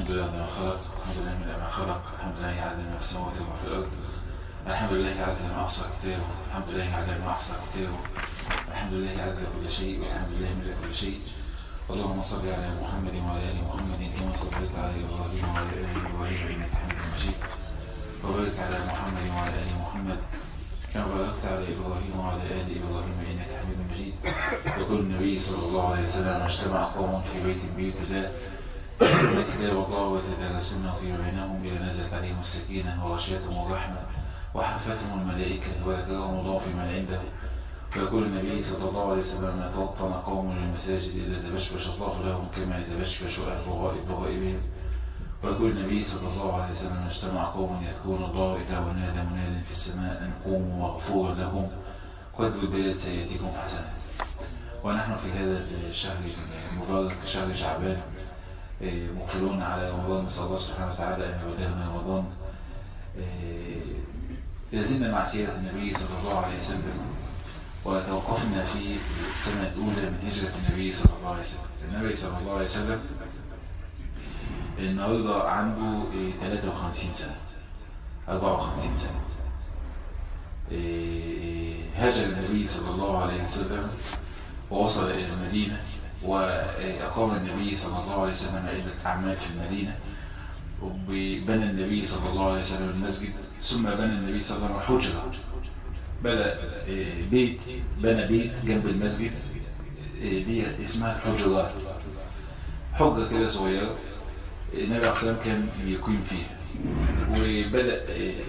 الحمد لله ما خلق الحمد لله من ما خلق الحمد لله يعلم ما في السماوات وما في الأرض الحمد لله يعلم ما أحصى كتابه الحمد لله يعلم ما أحصى كتابه الحمد لله يعلم كل شيء والحمد لله من كل شيء اللهم صل على محمد وعلى آل محمد كما صليت على إبراهيم وعلى آل إبراهيم إنك حميد مجيد وبارك على محمد وعلى آل محمد كما باركت على إبراهيم وعلى آل إبراهيم إنك حميد مجيد يقول النبي صلى الله عليه وسلم اجتمع قوم في بيت من بيوت الله يتلون كتاب الله ويتدارسونه فيما بينهم إلى نزلت عليهم السكينة وغشيتهم الرحمة وحفتهم الملائكة وذكرهم الله في من عنده ويقول النبي صلى الله عليه وسلم ما توطن قوم للمساجد إلا تبشبش الله لهم كما يتبشبش أهل غائب بغائبهم ويقول النبي صلى الله عليه وسلم اجتمع قوم يذكرون الله إذا ونادى مناد في السماء أن قوموا مغفورا لهم قد بدلت سيئاتكم حسنات ونحن في هذا الشهر المبارك شهر شعبان مقبلون على رمضان نسأل الله سبحانه وتعالى أن يودعنا رمضان لازلنا مع سيرة النبي صلى الله عليه وسلم وتوقفنا في السنة الأولى من هجرة النبي صلى الله عليه وسلم النبي صلى الله عليه وسلم النهاردة عنده 53 سنة 54 سنة هاجر النبي صلى الله عليه وسلم ووصل إلى المدينة وأقام النبي صلى الله عليه وسلم عدة أعمال في المدينة وبنى النبي صلى الله عليه وسلم المسجد ثم بنى النبي صلى الله عليه وسلم حجرة بدأ بيت بنى بيت جنب المسجد دي اسمها الحجرات حجرة كده صغيرة النبي عليه الصلاة كان يقيم فيها وبدأ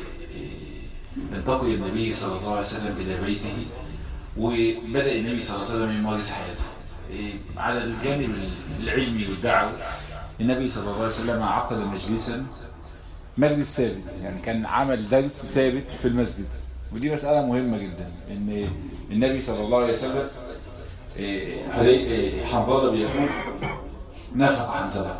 ينتقل النبي صلى الله عليه وسلم إلى بيته وبدأ النبي صلى الله عليه وسلم يمارس حياته على الجانب العلمي والدعوي النبي صلى الله عليه وسلم عقد مجلسا مجلس ثابت يعني كان عمل درس ثابت في المسجد ودي مسألة مهمة جدا ان النبي صلى الله عليه وسلم حنظلة بيقول نفق حنظلة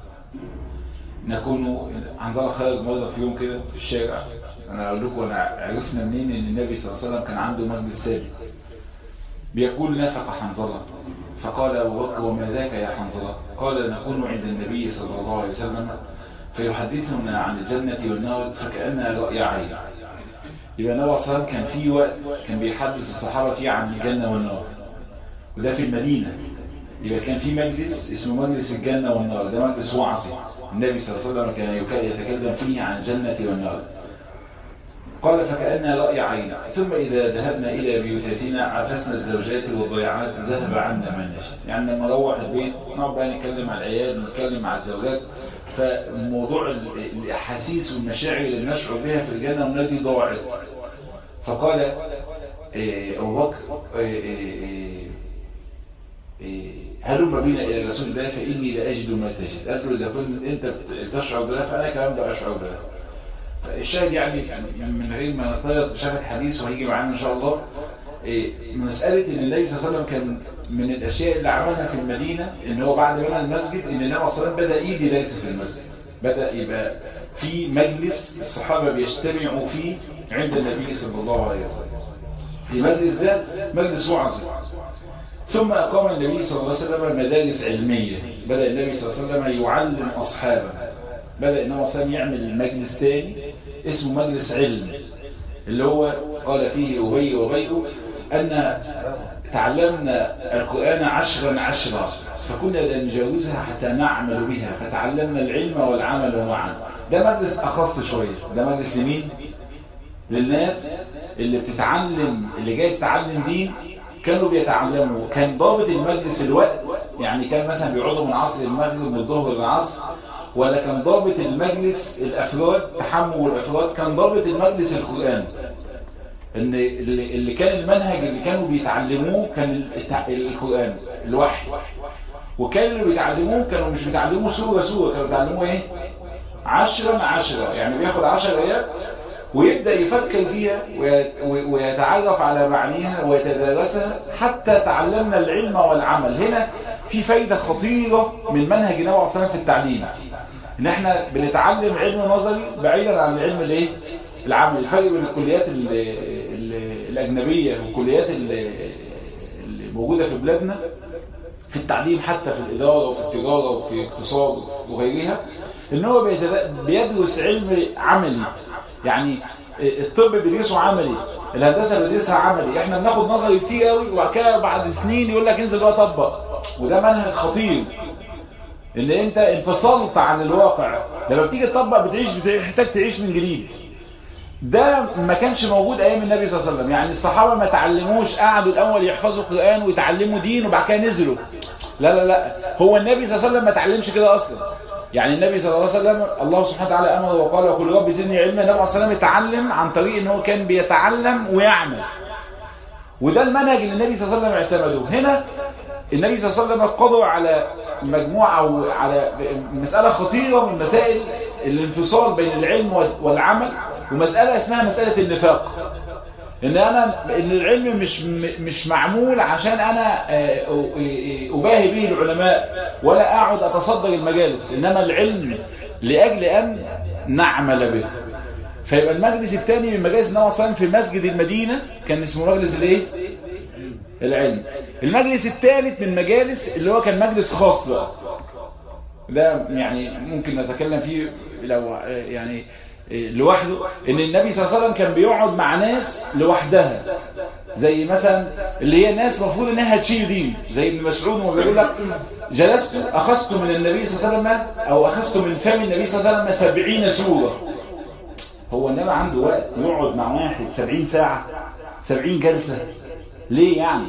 نكون حنظلة خارج مرة في يوم كده في الشارع انا اقول لكم انا عرفنا منين ان النبي صلى الله عليه وسلم كان عنده مجلس ثابت بيقول نفق حنظلة فقال أبو بكر وما ذاك يا حنظلة قال نكون عند النبي صلى الله عليه وسلم فيحدثنا عن الجنة والنار فكأنها رأي عين يبقى النبي صلى الله عليه وسلم كان في وقت كان بيحدث الصحابة فيه عن الجنة والنار وده في المدينة يبقى كان في مجلس اسمه مجلس الجنة والنار ده مجلس وعظي النبي صلى الله عليه وسلم كان يتكلم فيه عن الجنة والنار قال فكأنها رأي عين ثم إذا ذهبنا إلى بيوتاتنا عفسنا الزوجات والضيعات ذهب عنا ما نشاء يعني لما نروح البيت نقعد بقى نتكلم على العيال ونتكلم على الزوجات فموضوع الأحاسيس والمشاعر اللي نشعر بها في الجنة والنار دي ضاعت فقال أبو بكر هلما بينا إلى رسول الله فإني لا أجد ما تجد قال له إذا كنت أنت تشعر بها فأنا كمان لا أشعر بها الشاهد يعني من غير ما نطلق شاف الحديث وهيجي معانا ان شاء الله مسألة ان النبي صلى الله عليه وسلم كان من الاشياء اللي عملها في المدينة ان هو بعد بنى المسجد ان النبي صلى الله عليه وسلم بدأ يجي درس في المسجد بدأ يبقى في مجلس الصحابة بيجتمعوا فيه عند النبي صلى الله عليه وسلم المجلس ده مجلس وعظ ثم أقام النبي صلى الله عليه وسلم مدارس علمية بدأ النبي صلى الله عليه وسلم يعلم أصحابه بدأ النبي صلى الله عليه وسلم يعمل مجلس تاني اسمه مجلس علم اللي هو قال فيه أبي وغيره أن تعلمنا القرآن عشرا عشرا فكنا لا نجاوزها حتى نعمل بها فتعلمنا العلم والعمل معا ده مجلس أخص شوية ده مجلس لمين؟ للناس اللي بتتعلم اللي جاي تتعلم دين كانوا بيتعلموا كان ضابط المجلس الوقت يعني كان مثلا بيقعدوا من عصر المغرب من الظهر للعصر ولا كان ضابط المجلس الافراد تحمل الافراد كان ضابط المجلس القرآن ان اللي كان المنهج اللي كانوا بيتعلموه كان القرآن الوحي وكان اللي بيتعلموه كانوا مش بيتعلموه سورة سورة كانوا بيتعلموه ايه عشرا عشرا يعني بياخد عشر ايات ويبدأ يفكر فيها ويتعرف على معانيها ويتدارسها حتى تعلمنا العلم والعمل هنا في فايدة خطيرة من منهج النبي عليه الصلاة في التعليم ان احنا بنتعلم علم نظري بعيدا عن العلم الايه العملي الفرق بين الكليات ال ال الاجنبيه والكليات اللي موجوده في بلادنا في التعليم حتى في الاداره وفي التجاره وفي الاقتصاد وغيرها ان هو بيدرس علم عملي يعني الطب بيدرسه عملي الهندسه بيدرسها عملي احنا بناخد نظري كتير قوي وبعد كده بعد سنين يقول لك انزل بقى طبق وده منهج خطير ان انت انفصلت عن الواقع لما بتيجي تطبق بتعيش بتحتاج تعيش من جديد ده ما كانش موجود ايام النبي صلى الله عليه وسلم يعني الصحابه ما تعلموش قعدوا الاول يحفظوا القران ويتعلموا دين وبعد كده نزلوا لا لا لا هو النبي صلى الله عليه وسلم ما تعلمش كده اصلا يعني النبي صلى الله عليه وسلم الله سبحانه وتعالى امر وقال وقل رب زدني علما النبي صلى الله عليه وسلم اتعلم عن طريق ان هو كان بيتعلم ويعمل وده المنهج اللي النبي صلى الله عليه وسلم اعتمده هنا النبي صلى الله عليه وسلم قضوا على مجموعة أو على مسألة خطيرة من مسائل الانفصال بين العلم والعمل ومسألة اسمها مسألة النفاق ان انا ان العلم مش مش معمول عشان انا اباهي به العلماء ولا اقعد اتصدر المجالس انما العلم لاجل ان نعمل به فيبقى المجلس الثاني من مجالس النبي صلى الله عليه وسلم في مسجد المدينة كان اسمه مجلس الايه العلم المجلس الثالث من مجالس اللي هو كان مجلس خاص بقى ده يعني ممكن نتكلم فيه لو يعني لوحده ان النبي صلى الله عليه وسلم كان بيقعد مع ناس لوحدها زي مثلا اللي هي ناس مفروض انها تشيل دين زي ابن مسعود وهو بيقول لك جلست اخذت من النبي صلى الله عليه وسلم او اخذت من فم النبي صلى الله عليه وسلم 70 سوره هو النبي عنده وقت يقعد مع واحد 70 ساعه 70 جلسه ليه يعني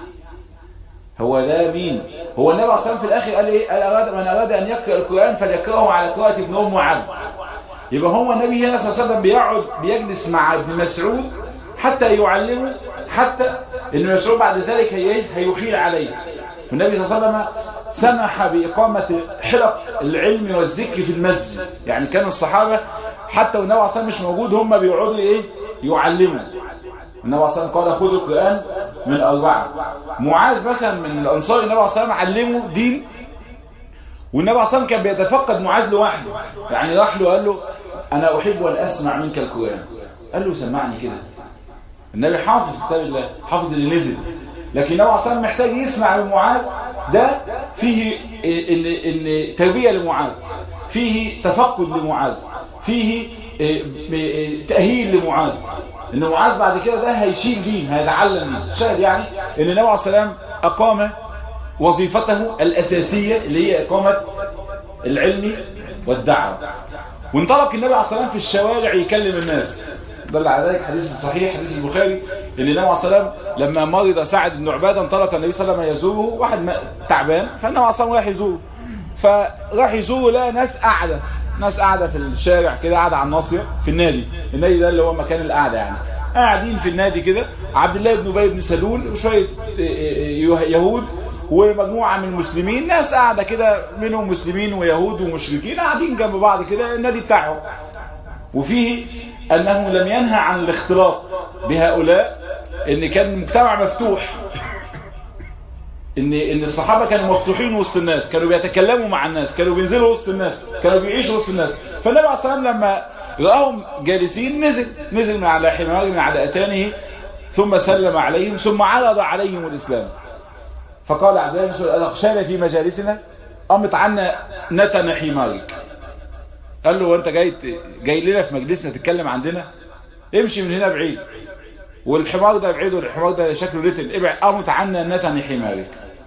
هو ده مين هو النبي اصلا في الاخر قال ايه قال أراد من اراد ان يقرا القران فليقراه على قراءه ابن ام عبد يبقى هو النبي هنا صلى الله عليه وسلم بيقعد بيجلس مع ابن مسعود حتى يعلمه حتى ابن مسعود بعد ذلك هي هيحيل عليه والنبي صلى الله عليه وسلم سمح بإقامة حلق العلم والذكر في المسجد يعني كان الصحابة حتى والنبي صلى الله عليه وسلم مش موجود هم بيقعدوا ايه يعلموا النبي صلى الله عليه وسلم قال خذوا القرآن من أربعة معاذ مثلا من الأنصار النبي صلى الله عليه وسلم علمه دين والنبي صلى الله عليه وسلم كان بيتفقد معاذ لوحده يعني راح له قال له أنا أحب أن أسمع منك القرآن قال له سمعني كده النبي حافظ كتاب الله حافظ اللي نزل لكن النبي صلى الله عليه وسلم محتاج يسمع من معاذ ده فيه إن إن تربية لمعاذ فيه تفقد لمعاذ فيه تأهيل لمعاذ ان معاذ بعد كده ده هيشيل دين هيتعلم شاهد يعني ان النبي عليه السلام اقام وظيفته الاساسية اللي هي اقامة العلم والدعوة وانطلق النبي عليه السلام في الشوارع يكلم الناس دل على ذلك حديث صحيح حديث البخاري ان النبي عليه السلام لما مرض سعد بن عبادة انطلق النبي صلى الله عليه وسلم يزوره واحد تعبان فالنبي عليه السلام راح يزوره فراح يزوره لقى ناس قاعده ناس قاعدة في الشارع كده قاعدة على الناصية في النادي النادي ده اللي هو مكان القعدة يعني قاعدين في النادي كده عبد الله بن ابي بن سلول وشوية يهود ومجموعة من المسلمين ناس قاعدة كده منهم مسلمين ويهود ومشركين قاعدين جنب بعض كده النادي بتاعهم وفيه انه لم ينهى عن الاختلاط بهؤلاء ان كان المجتمع مفتوح ان ان الصحابه كانوا مفتوحين وسط الناس كانوا بيتكلموا مع الناس كانوا بينزلوا وسط الناس كانوا بيعيشوا وسط الناس فالنبي عليه الصلاه والسلام لما راهم جالسين نزل نزل من على حمار من على اتانه ثم سلم عليهم ثم عرض عليهم الاسلام فقال عبد الله بن مسعود اخشانا في مجالسنا قامت عنا نتن حمارك قال له وانت جاي جاي لنا في مجلسنا تتكلم عندنا امشي من هنا بعيد والحمار ده بعيد والحمار ده شكله رتل ابعد قامت عنا نتن حمارك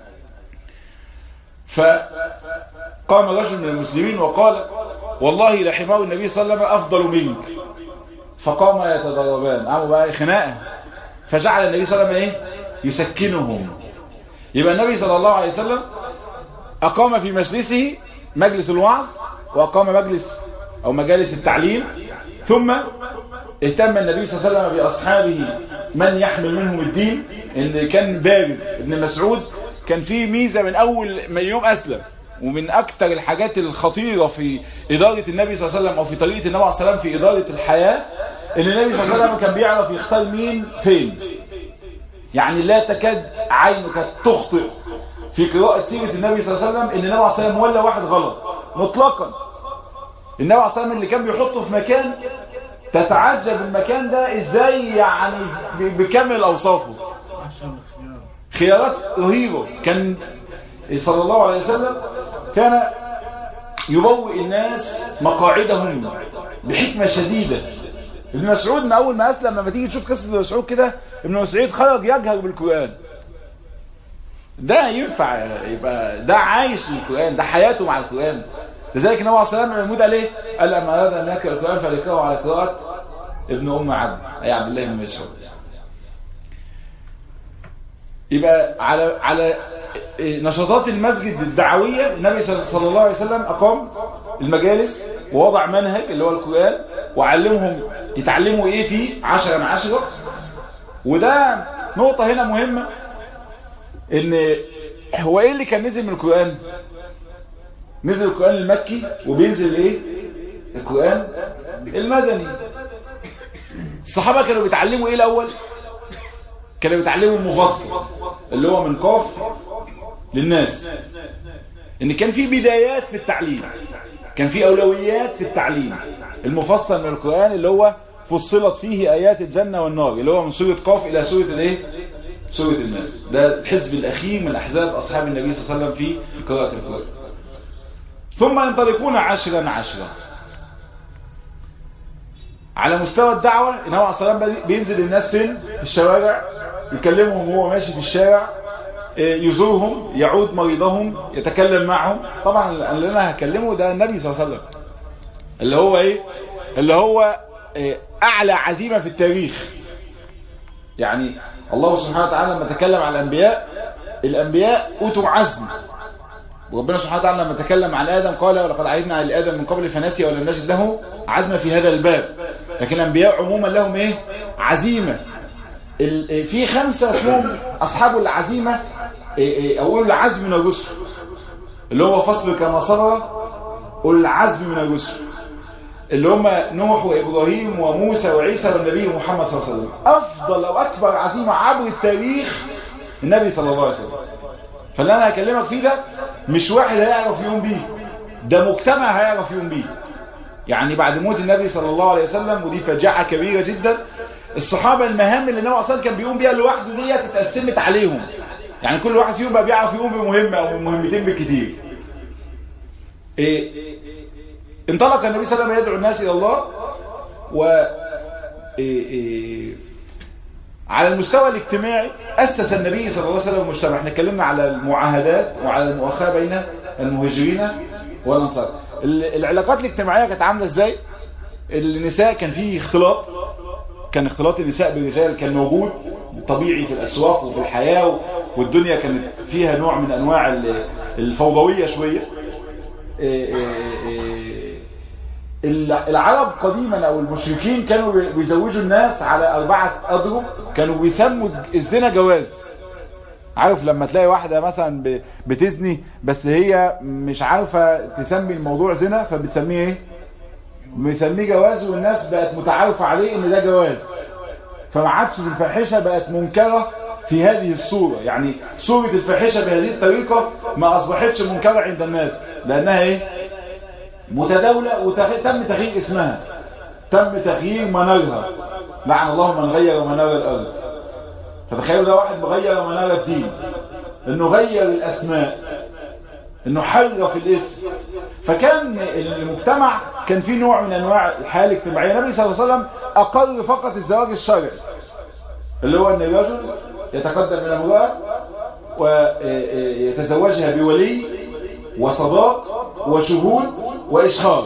فقام رجل من المسلمين وقال والله لحمار النبي صلى الله عليه وسلم أفضل منك فقام يتضربان عملوا بقى خناقه فجعل النبي صلى الله عليه وسلم ايه يسكنهم يبقى النبي صلى الله عليه وسلم أقام في مجلسه مجلس الوعظ وأقام مجلس أو مجالس التعليم ثم اهتم النبي صلى الله عليه وسلم بأصحابه من يحمل منهم الدين ان كان بارز ابن مسعود كان فيه ميزة من اول ما يوم اسلم ومن اكتر الحاجات الخطيرة في ادارة النبي صلى الله عليه وسلم او في طريقة النبي عليه السلام في ادارة الحياة ان النبي صلى الله عليه وسلم كان بيعرف يختار مين فين يعني لا تكاد عينك تخطئ في قراءة سيرة النبي صلى الله عليه وسلم ان النبي عليه السلام ولا واحد غلط مطلقا النبي عليه السلام اللي كان بيحطه في مكان تتعجب المكان ده ازاي يعني بكامل اوصافه خيارات رهيبة كان صلى الله عليه وسلم كان يبوئ الناس مقاعدهم بحكمة شديدة ابن مسعود من أول ما أسلم لما تيجي تشوف قصة ابن مسعود كده ابن مسعود خرج يجهر بالقرآن ده ينفع يبقى ده عايش القرآن ده حياته مع القرآن لذلك النبي عليه الصلاة والسلام يموت عليه قال لما أراد أن يقرأ القرآن فليقرأه على قراءة ابن أم عبد أي عبد الله بن مسعود يبقى على على نشاطات المسجد الدعوية النبي صلى الله عليه وسلم أقام المجالس ووضع منهج اللي هو القرآن وعلمهم يتعلموا ايه فيه عشرة من عشرة وده نقطة هنا مهمة ان هو ايه اللي كان نزل من القرآن نزل القرآن المكي وبينزل ايه القرآن المدني الصحابة كانوا بيتعلموا ايه الاول كانوا بيتعلموا المفصل اللي هو من قاف للناس ان كان في بدايات في التعليم كان في اولويات في التعليم المفصل من القرآن اللي هو فصلت فيه ايات الجنة والنار اللي هو من سورة قاف الى سورة الايه سورة الناس ده الحزب الاخير من احزاب اصحاب النبي صلى الله عليه وسلم في قراءة القرآن ثم ينطلقون عشرا عشرا على مستوى الدعوة النبي عليه الصلاة والسلام بينزل الناس فين في الشوارع يكلمهم وهو ماشي في الشارع يزورهم يعود مريضهم يتكلم معهم طبعا اللي انا هكلمه ده النبي صلى الله عليه وسلم اللي هو ايه اللي هو اعلى عزيمة في التاريخ يعني الله سبحانه وتعالى لما تكلم على الانبياء الانبياء اوتوا عزم وربنا سبحانه وتعالى لما تكلم عن آدم قال ولقد عهدنا على آدم من قبل فنسي ولم نجد له عزمة في هذا الباب لكن الأنبياء عموما لهم إيه عزيمة في خمسة اسمهم أصحاب العزيمة أو العزم من الرسل اللي هو فصل كما صبر العزم من الرسل اللي هم نوح وإبراهيم وموسى وعيسى والنبي محمد صلى الله عليه وسلم أفضل أو أكبر عزيمة عبر التاريخ النبي صلى الله عليه وسلم فاللي أنا هكلمك فيه ده مش واحد هيعرف يقوم بيه ده مجتمع هيعرف يقوم بيه يعني بعد موت النبي صلى الله عليه وسلم ودي فجاعة كبيرة جدا الصحابة المهام اللي النبي أصلا كان بيقوم بيها لوحده دي اتقسمت عليهم يعني كل واحد فيهم بقى بيعرف يقوم بمهمة أو مهمتين بالكتير إيه انطلق النبي صلى الله عليه وسلم يدعو الناس إلى الله و إيه إيه على المستوى الاجتماعي أسس النبي صلى الله عليه وسلم المجتمع احنا اتكلمنا على المعاهدات وعلى المؤاخاة بين المهاجرين والأنصار العلاقات الاجتماعية كانت عاملة ازاي النساء كان فيه اختلاط كان اختلاط النساء بالرجال كان موجود طبيعي في الأسواق وفي الحياة والدنيا كانت فيها نوع من أنواع الفوضوية شوية العرب قديما او المشركين كانوا بيزوجوا الناس على اربعة اضرب كانوا بيسموا الزنا جواز عارف لما تلاقي واحدة مثلا بتزني بس هي مش عارفة تسمي الموضوع زنا فبتسميه ايه بيسميه جواز والناس بقت متعارفة عليه ان ده جواز فما عادش الفاحشة بقت منكرة في هذه الصورة يعني صورة الفاحشة بهذه الطريقة ما اصبحتش منكرة عند الناس لانها ايه متداولة وتم تغيير اسمها تم تغيير منارها لعن الله من غير منار الأرض فتخيلوا ده واحد مغير منار الدين انه غير الاسماء انه حرف الاسم فكان المجتمع كان فيه نوع من انواع الحياة الاجتماعية النبي صلى الله عليه وسلم اقر فقط الزواج الشرعي اللي هو ان الرجل يتقدم الى امرأة ويتزوجها بولي وصداق وشهود وإشهار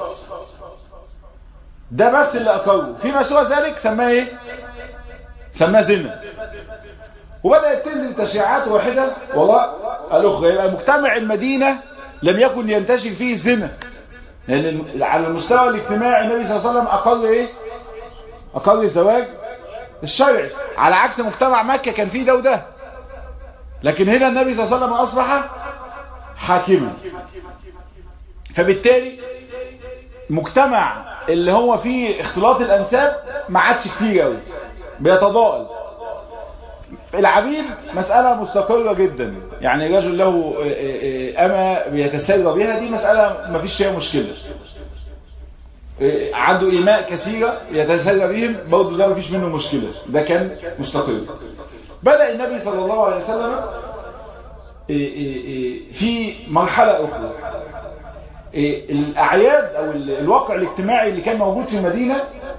ده بس اللي أقره فيما سوى ذلك سماه ايه سماه زنا وبدأت تنزل تشريعات واحدة والله الأخرى يبقى مجتمع المدينة لم يكن ينتشر فيه الزنا لأن يعني على المستوى الاجتماعي النبي صلى الله عليه وسلم أقر إيه أقر الزواج الشرعي على عكس مجتمع مكة كان فيه ده وده لكن هنا النبي صلى الله عليه وسلم أصبح حاكما فبالتالي مجتمع اللي هو فيه اختلاط الانساب ما عادش كتير قوي بيتضاءل العبيد مسألة مستقرة جدا يعني رجل له أما بيتسرى بها دي مسألة ما فيش فيها مشكلة عنده إيماء كثيرة يتسرى بهم برضه ده ما فيش منه مشكلة ده كان مستقر بدأ النبي صلى الله عليه وسلم في مرحلة أخرى الاعياد او الواقع الاجتماعي اللي كان موجود في المدينة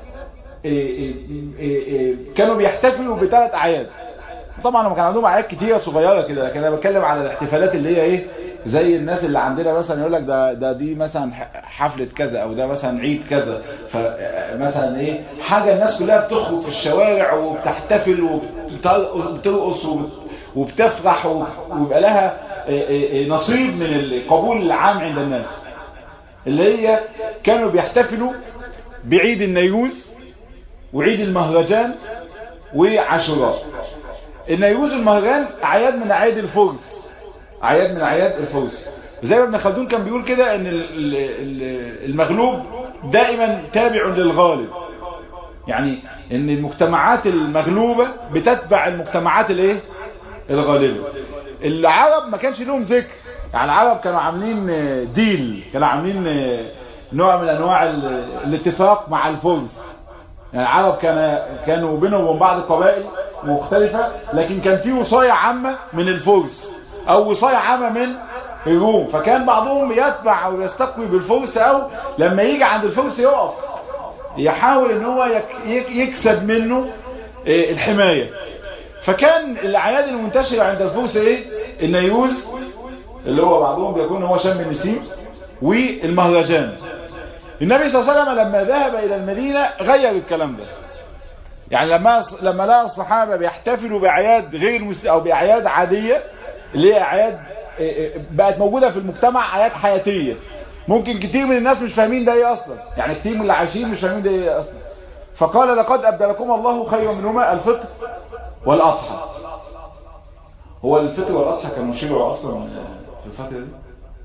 كانوا بيحتفلوا بثلاث اعياد طبعا هم كان عندهم اعياد كتيره صغيره كده لكن انا بتكلم على الاحتفالات اللي هي ايه زي الناس اللي عندنا مثلا يقول لك ده ده دي مثلا حفله كذا او ده مثلا عيد كذا فمثلا ايه حاجه الناس كلها بتخرج في الشوارع وبتحتفل وبترقص وبتفرح ويبقى لها نصيب من القبول العام عند الناس اللي هي كانوا بيحتفلوا بعيد النيروز وعيد المهرجان وعاشوراء النيروز والمهرجان اعياد من اعياد الفرس اعياد من اعياد الفرس زي ما ابن خلدون كان بيقول كده ان المغلوب دائما تابع للغالب يعني ان المجتمعات المغلوبة بتتبع المجتمعات الايه الغالبة العرب ما كانش لهم ذكر يعني العرب كانوا عاملين ديل كانوا عاملين نوع من انواع الاتفاق مع الفرس يعني العرب كان كانوا بينهم وبين بعض قبائل مختلفة لكن كان في وصاية عامة من الفرس او وصاية عامة من الروم فكان بعضهم يتبع او يستقوي بالفرس او لما يجي عند الفرس يقف يحاول ان هو يكسب منه الحماية فكان الاعياد المنتشرة عند الفرس ايه النيروز اللي هو بعضهم بيكون هو شم النسيم والمهرجان النبي صلى الله عليه وسلم لما ذهب الى المدينة غير الكلام ده يعني لما لما لقى الصحابة بيحتفلوا باعياد غير مسلم او باعياد عادية اللي هي اعياد بقت موجودة في المجتمع اعياد حياتية ممكن كتير من الناس مش فاهمين ده ايه اصلا يعني كتير من اللي عايشين مش فاهمين ده ايه اصلا فقال لقد ابدلكم الله خيرا منهما الفطر والاضحى هو الفطر والاضحى كانوا شرعوا اصلا في الفترة دي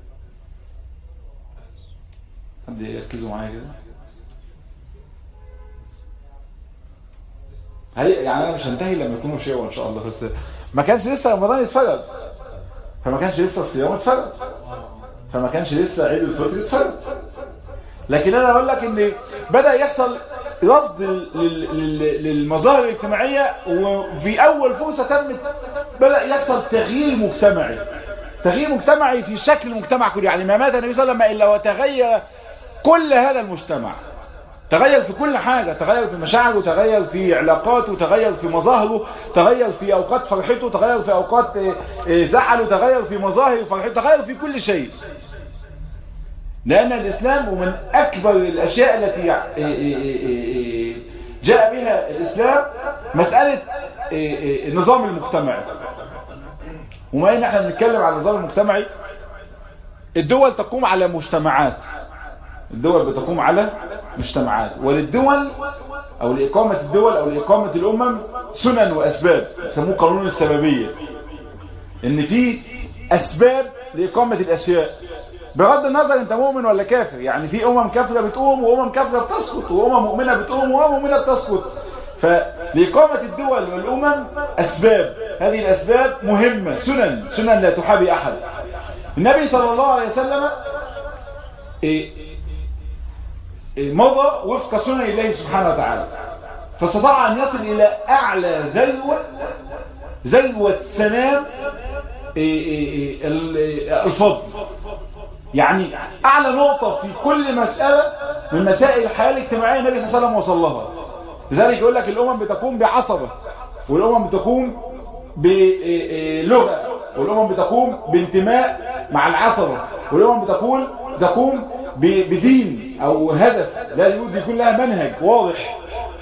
حد يركزوا معايا كده هل يعني انا مش هنتهي لما يكونوا شيء ان شاء الله بس ما كانش لسه رمضان اتفرض فما كانش لسه الصيام اتفرض فما كانش لسه عيد الفطر اتفرض لكن انا اقول لك ان بدا يحصل رصد للمظاهر الاجتماعيه وفي اول فرصه تمت بدا يحصل تغيير مجتمعي تغيير مجتمعي في شكل المجتمع كله يعني ما مات النبي صلى الله عليه وسلم الا وتغير كل هذا المجتمع تغير في كل حاجة تغير في مشاعره تغير في علاقاته تغير في مظاهره تغير في أوقات فرحته تغير في أوقات زعله تغير في مظاهر فرحته تغير في كل شيء لأن الإسلام ومن أكبر الأشياء التي جاء بها الإسلام مسألة النظام المجتمعي وما إن احنا بنتكلم عن النظام المجتمعي الدول تقوم على مجتمعات الدول بتقوم على مجتمعات وللدول او لإقامة الدول او لإقامة الأمم سنن وأسباب يسموه قانون السببية ان في أسباب لإقامة الأشياء بغض النظر انت مؤمن ولا كافر يعني في أمم كافرة بتقوم وأمم كافرة بتسقط وأمم مؤمنة بتقوم وأمم مؤمنة بتسقط فلإقامة الدول والأمم أسباب هذه الأسباب مهمة سنن سنن لا تحابي أحد النبي صلى الله عليه وسلم مضى وفق سنن الله سبحانه وتعالى فاستطاع أن يصل إلى أعلى ذروة ذروة سنام الفضل يعني أعلى نقطة في كل مسألة من مسائل الحياة الاجتماعية النبي صلى الله عليه وسلم وصل لها لذلك يقول لك الأمم بتقوم بعصبة والأمم بتقوم بلغة والأمم بتقوم بانتماء مع العصبة والأمم بتقوم تقوم بدين او هدف لا يكون لها منهج واضح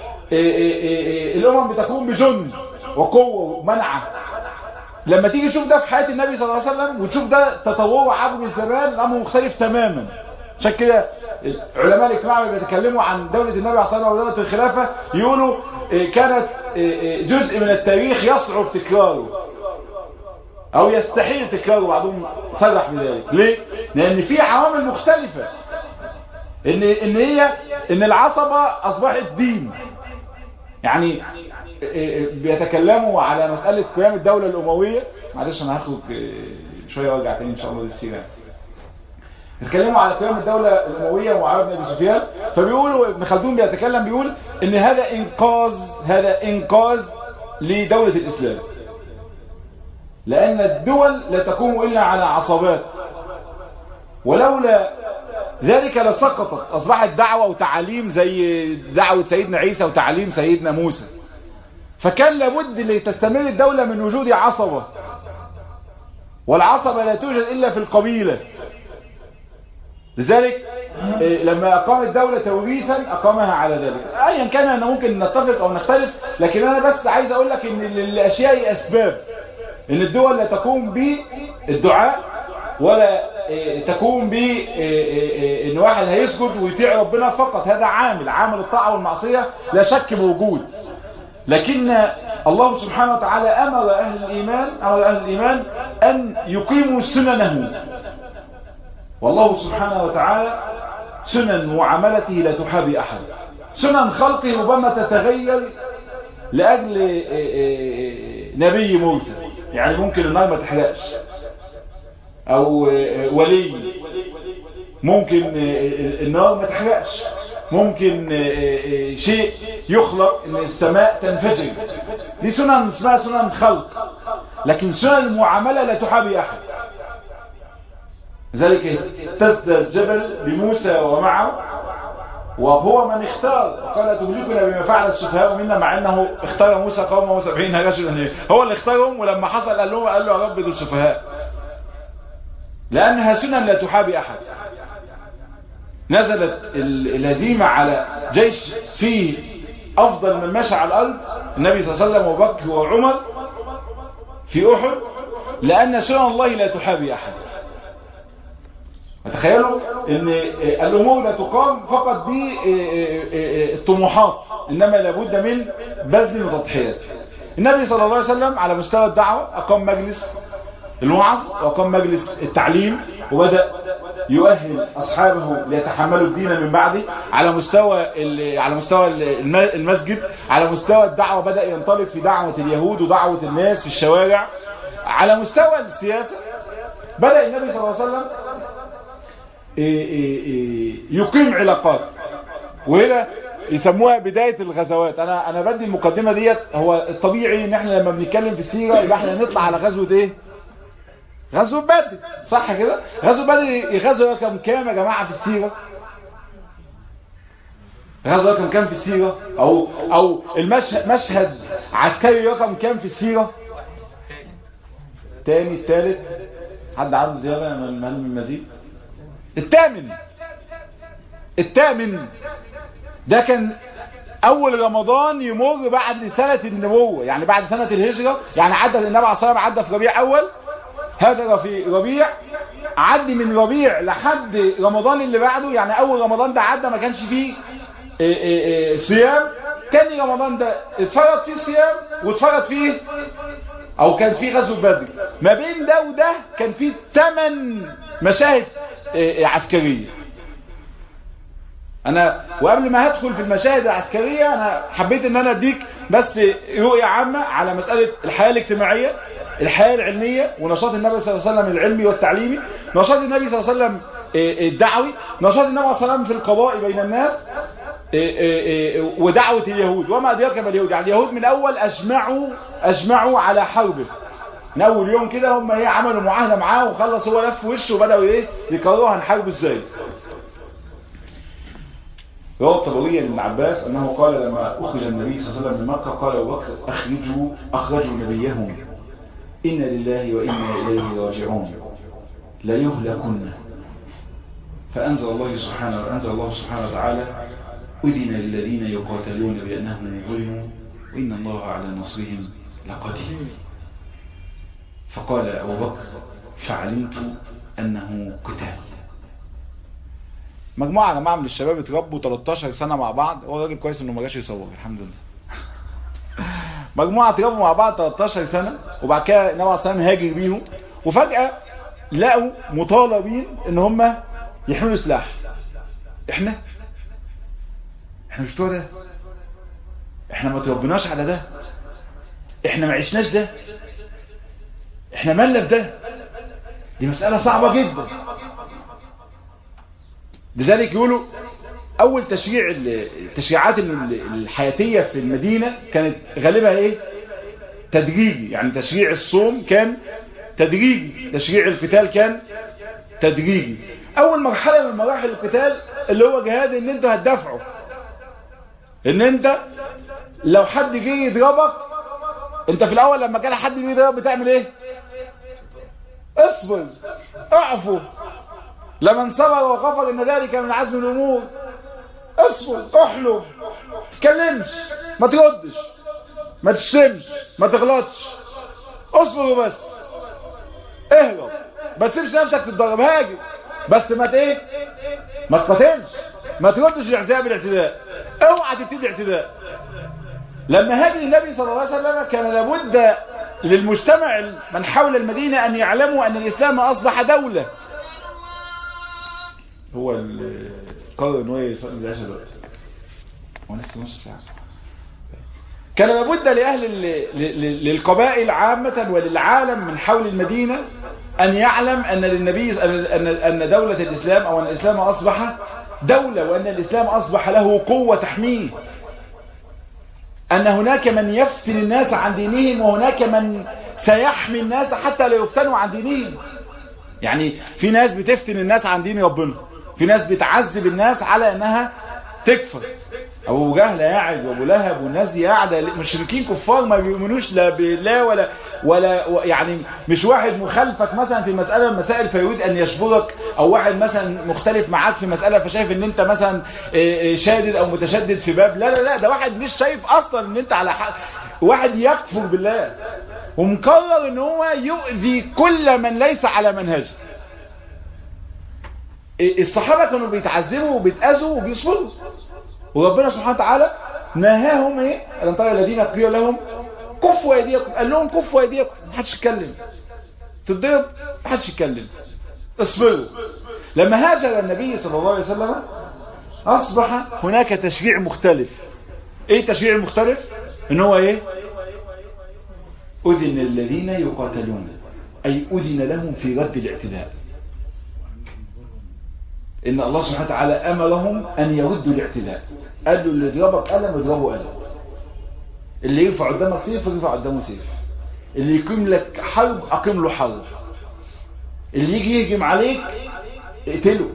الامم بتقوم بجند وقوة ومنعة لما تيجي تشوف ده في حياة النبي صلى الله عليه وسلم وتشوف ده تطور عبر الزمان الامر مختلف تماما عشان كده علماء الاجتماع بيتكلموا عن دولة النبي عليه الصلاة والسلام ودولة الخلافة يقولوا كانت جزء من التاريخ يصعب تكراره او يستحيل تكراره بعضهم صرح بذلك ليه لان في عوامل مختلفة ان ان هي ان العصبة اصبحت دين يعني بيتكلموا على مسألة قيام الدولة الاموية معلش انا هاخد شوية وارجع تاني ان شاء الله للسيرة بيتكلموا على قيام الدولة الاموية ومعاوية بن ابي سفيان فبيقولوا ابن خلدون بيتكلم بيقول ان هذا انقاذ هذا انقاذ لدولة الاسلام لأن الدول لا تقوم إلا على عصبات ولولا ذلك لسقطت أصبحت دعوة وتعاليم زي دعوة سيدنا عيسى وتعاليم سيدنا موسى فكان لابد لتستمر الدولة من وجود عصبة والعصبة لا توجد إلا في القبيلة لذلك لما أقام الدولة توريثا أقامها على ذلك أيا كان أنا ممكن نتفق أو نختلف لكن أنا بس عايز أقول لك إن الأشياء أسباب إن الدول لا تقوم بالدعاء ولا تقوم ب إن واحد هيسجد ويطيع ربنا فقط هذا عامل عامل الطاعة والمعصية لا شك موجود لكن الله سبحانه وتعالى أمر أهل الإيمان أمر أهل الإيمان أن يقيموا سننه والله سبحانه وتعالى سنن معاملته لا تحابي أحد سنن خلقه ربما تتغير لأجل نبي موسى يعني ممكن النار ما تحرقش أو ولي ممكن النار ما تحرقش ممكن شيء يخلق ان السماء تنفجر دي سنن اسمها سنن خلق لكن سنن المعاملة لا تحابي أحد ذلك اهتز الجبل بموسى ومعه وهو من اختار وقال تهلكنا بما فعل السفهاء منا مع انه اختار موسى قومه سبعين رجلا هو اللي اختارهم ولما حصل قال له قال له يا رب دول سفهاء لانها سنن لا تحابي احد نزلت الهزيمة على جيش فيه افضل من مشى على الارض النبي صلى الله عليه وسلم وبكر وعمر في احد لان سنن الله لا تحابي احد تخيلوا ان الامور لا تقام فقط بالطموحات انما لابد من بذل وتضحيات النبي صلى الله عليه وسلم على مستوى الدعوة اقام مجلس الوعظ واقام مجلس التعليم وبدأ يؤهل اصحابه ليتحملوا الدين من بعده على مستوى على مستوى المسجد على مستوى الدعوة بدأ ينطلق في دعوة اليهود ودعوة الناس في الشوارع على مستوى السياسة بدأ النبي صلى الله عليه وسلم يقيم علاقات وهنا يسموها بداية الغزوات انا انا بدي المقدمة ديت هو الطبيعي ان احنا لما بنتكلم في السيرة يبقى احنا نطلع على غزوة ايه غزوة بدر صح كده غزوة بدر غزوة كم كام يا جماعة في السيرة غزوة رقم كام في السيرة او او المشهد مشهد عسكري رقم كام في السيرة تاني التالت حد عنده زيادة من المزيد الثامن الثامن ده كان اول رمضان يمر بعد سنة النبوة يعني بعد سنة الهجرة يعني عدى النبي عليه الصلاة والسلام عدى في ربيع اول هاجر في ربيع عدي من ربيع لحد رمضان اللي بعده يعني اول رمضان ده عدى ما كانش فيه إيه إيه إيه صيام تاني رمضان ده اتفرض فيه صيام واتفرض فيه او كان فيه غزو بدر ما بين ده وده كان فيه 8 مشاهد عسكرية انا وقبل ما هدخل في المشاهد العسكرية انا حبيت ان انا اديك بس رؤية عامة على مسألة الحياة الاجتماعية الحياة العلمية ونشاط النبي صلى الله عليه وسلم العلمي والتعليمي نشاط النبي صلى الله عليه وسلم الدعوي نشاط النبي صلى الله عليه وسلم في القضاء بين الناس ودعوة اليهود وما أدراك ما اليهود يعني اليهود من أول أجمعوا أجمعوا على حربه من أول يوم كده هم ايه عملوا معاهدة معاه وخلص هو لف وشه وبدأوا ايه يقرروا هنحاربه ازاي روى الطبري ابن عباس أنه قال لما أخرج النبي صلى الله عليه وسلم من مكة قال أبو بكر أخرجوا أخرجوا نبيهم إن لله وإنا إليه راجعون لا يهلكن فأنزل الله سبحانه أنزل الله سبحانه وتعالى أذن للذين يقاتلون بأنهم ظلموا وإن الله على نصرهم لقدير فقال أبو بكر فعلمت أنه قتال مجموعة جماعة من الشباب اتربوا 13 سنة مع بعض هو راجل كويس انه ما جاش يصور الحمد لله مجموعة اتربوا مع بعض 13 سنة وبعد كده النبي عليه الصلاة هاجر بيهم وفجأة لقوا مطالبين ان هم يحملوا سلاح احنا احنا مش بتوع ده احنا ما تربناش على ده احنا ما عشناش ده احنا مالنا في ده دي مسألة صعبة جدا لذلك يقولوا اول تشريع التشريعات الحياتية في المدينة كانت غالبها ايه تدريجي يعني تشريع الصوم كان تدريجي تشريع القتال كان تدريجي اول مرحلة من مراحل القتال اللي هو جهاد ان انتوا هتدافعوا ان انت لو حد جه يضربك انت في الاول لما كان حد جه يضربك بتعمل ايه اصبر اعفو لمن صبر وغفر ان ذلك من عزم الامور اصبر احلف تتكلمش ما تردش ما تشتمش ما تغلطش اصبر وبس اهرب ما تسيبش نفسك تتضرب هاجم بس ما ايه ما تقاتلش ما تردش الاعتداء بالاعتداء اوعى تبتدي اعتداء لما هاجم النبي صلى الله عليه وسلم كان لابد للمجتمع من حول المدينة ان يعلموا ان الاسلام اصبح دولة هو قرر ان هو يصلي العشاء دلوقتي هو لسه نص ساعه كان لابد لأهل للقبائل عامة وللعالم من حول المدينة أن يعلم أن للنبي أن أن دولة الإسلام أو أن الإسلام أصبح دولة وأن الإسلام أصبح له قوة تحميه أن هناك من يفتن الناس عن دينهم وهناك من سيحمي الناس حتى لا يفتنوا عن دينهم يعني في ناس بتفتن الناس عن دين ربنا في ناس بتعذب الناس على أنها تكفر ابو جهل قاعد وابو لهب والناس دي قاعده مشركين كفار ما بيؤمنوش لا بالله ولا ولا يعني مش واحد مخالفك مثلا في مساله من المسائل فيريد ان يشبرك او واحد مثلا مختلف معاك في مساله فشايف ان انت مثلا شادد او متشدد في باب لا لا لا ده واحد مش شايف اصلا ان انت على حق واحد يكفر بالله ومقرر ان هو يؤذي كل من ليس على منهجه الصحابه كانوا بيتعذبوا وبيتاذوا وبيصبروا وربنا سبحانه وتعالى نهاهم ايه الم ترى الذين قيل لهم كفوا ايديكم قال لهم كفوا ايديكم ما حدش يتكلم تضرب ما حدش يتكلم اصبروا لما هاجر النبي صلى الله عليه وسلم اصبح هناك تشريع مختلف ايه التشريع المختلف ان هو ايه اذن الذين يقاتلون اي اذن لهم في رد الاعتداء ان الله سبحانه وتعالى امرهم ان يردوا الاعتداء قال له اللي يضربك قلم اضربه قلم اللي يرفع قدامك سيف يرفع قدامه سيف اللي يقيم لك حرب اقيم له حرب اللي يجي يهجم عليك اقتله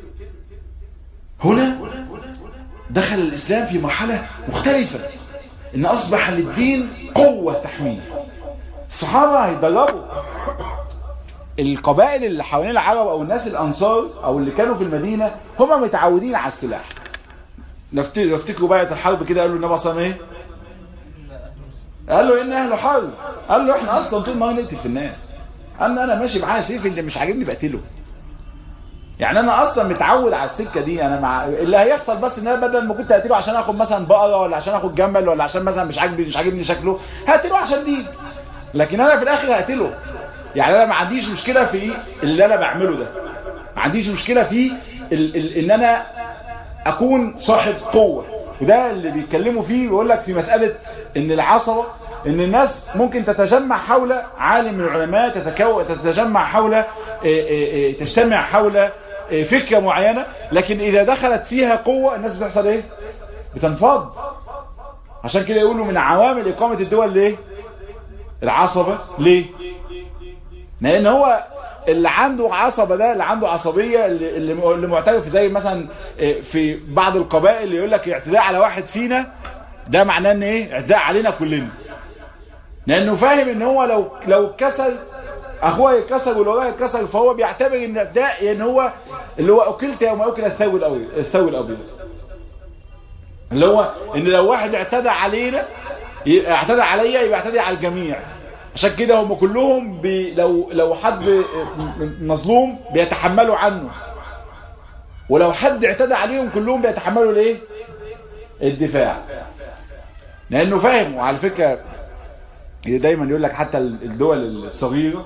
هنا دخل الاسلام في مرحله مختلفه ان اصبح للدين قوه تحميه الصحابه هيتدربوا القبائل اللي حوالين العرب او الناس الانصار او اللي كانوا في المدينة هم متعودين على السلاح نفتكروا بقى الحرب كده قالوا النبي صلى الله عليه وسلم ايه قال له ان اهل حرب قال له احنا اصلا طول ما نقتل في الناس قال انا ماشي معايا سيف اللي مش عاجبني بقتله يعني انا اصلا متعود على السكه دي انا مع اللي هيحصل بس ان انا بدل ما كنت هقتله عشان اخد مثلا بقره ولا عشان اخد جمل ولا عشان مثلا مش عاجبني مش عاجبني شكله هقتله عشان دي لكن انا في الاخر هقتله يعني انا ما عنديش مشكلة في اللي انا بعمله ده ما عنديش مشكلة في ال ال ان انا اكون صاحب قوة وده اللي بيتكلموا فيه ويقول لك في مسألة ان العصبة ان الناس ممكن تتجمع حول عالم من العلماء تتكو تتجمع حول تجتمع حول فكرة معينة لكن اذا دخلت فيها قوة الناس بتحصل ايه بتنفض عشان كده يقولوا من عوامل اقامة الدول ليه العصبة ليه لان هو اللي عنده عصبة ده اللي عنده عصبية اللي, اللي معترف زي مثلا في بعض القبائل اللي يقول لك اعتداء على واحد فينا ده معناه ان ايه اعتداء علينا كلنا لانه فاهم ان هو لو لو اتكسر اخوه يتكسر واللي وراه يتكسر فهو بيعتبر ان الاعتداء ان هو اللي هو اكلت يوم اكل الثوي الابيض الثوي الابيض اللي هو ان لو واحد اعتدى علينا اعتدى عليا يبقى اعتدى على الجميع عشان كده هم كلهم بي لو لو حد مظلوم بيتحملوا عنه ولو حد اعتدى عليهم كلهم بيتحملوا الايه الدفاع لانه فاهم وعلى فكره دايما يقول لك حتى الدول الصغيره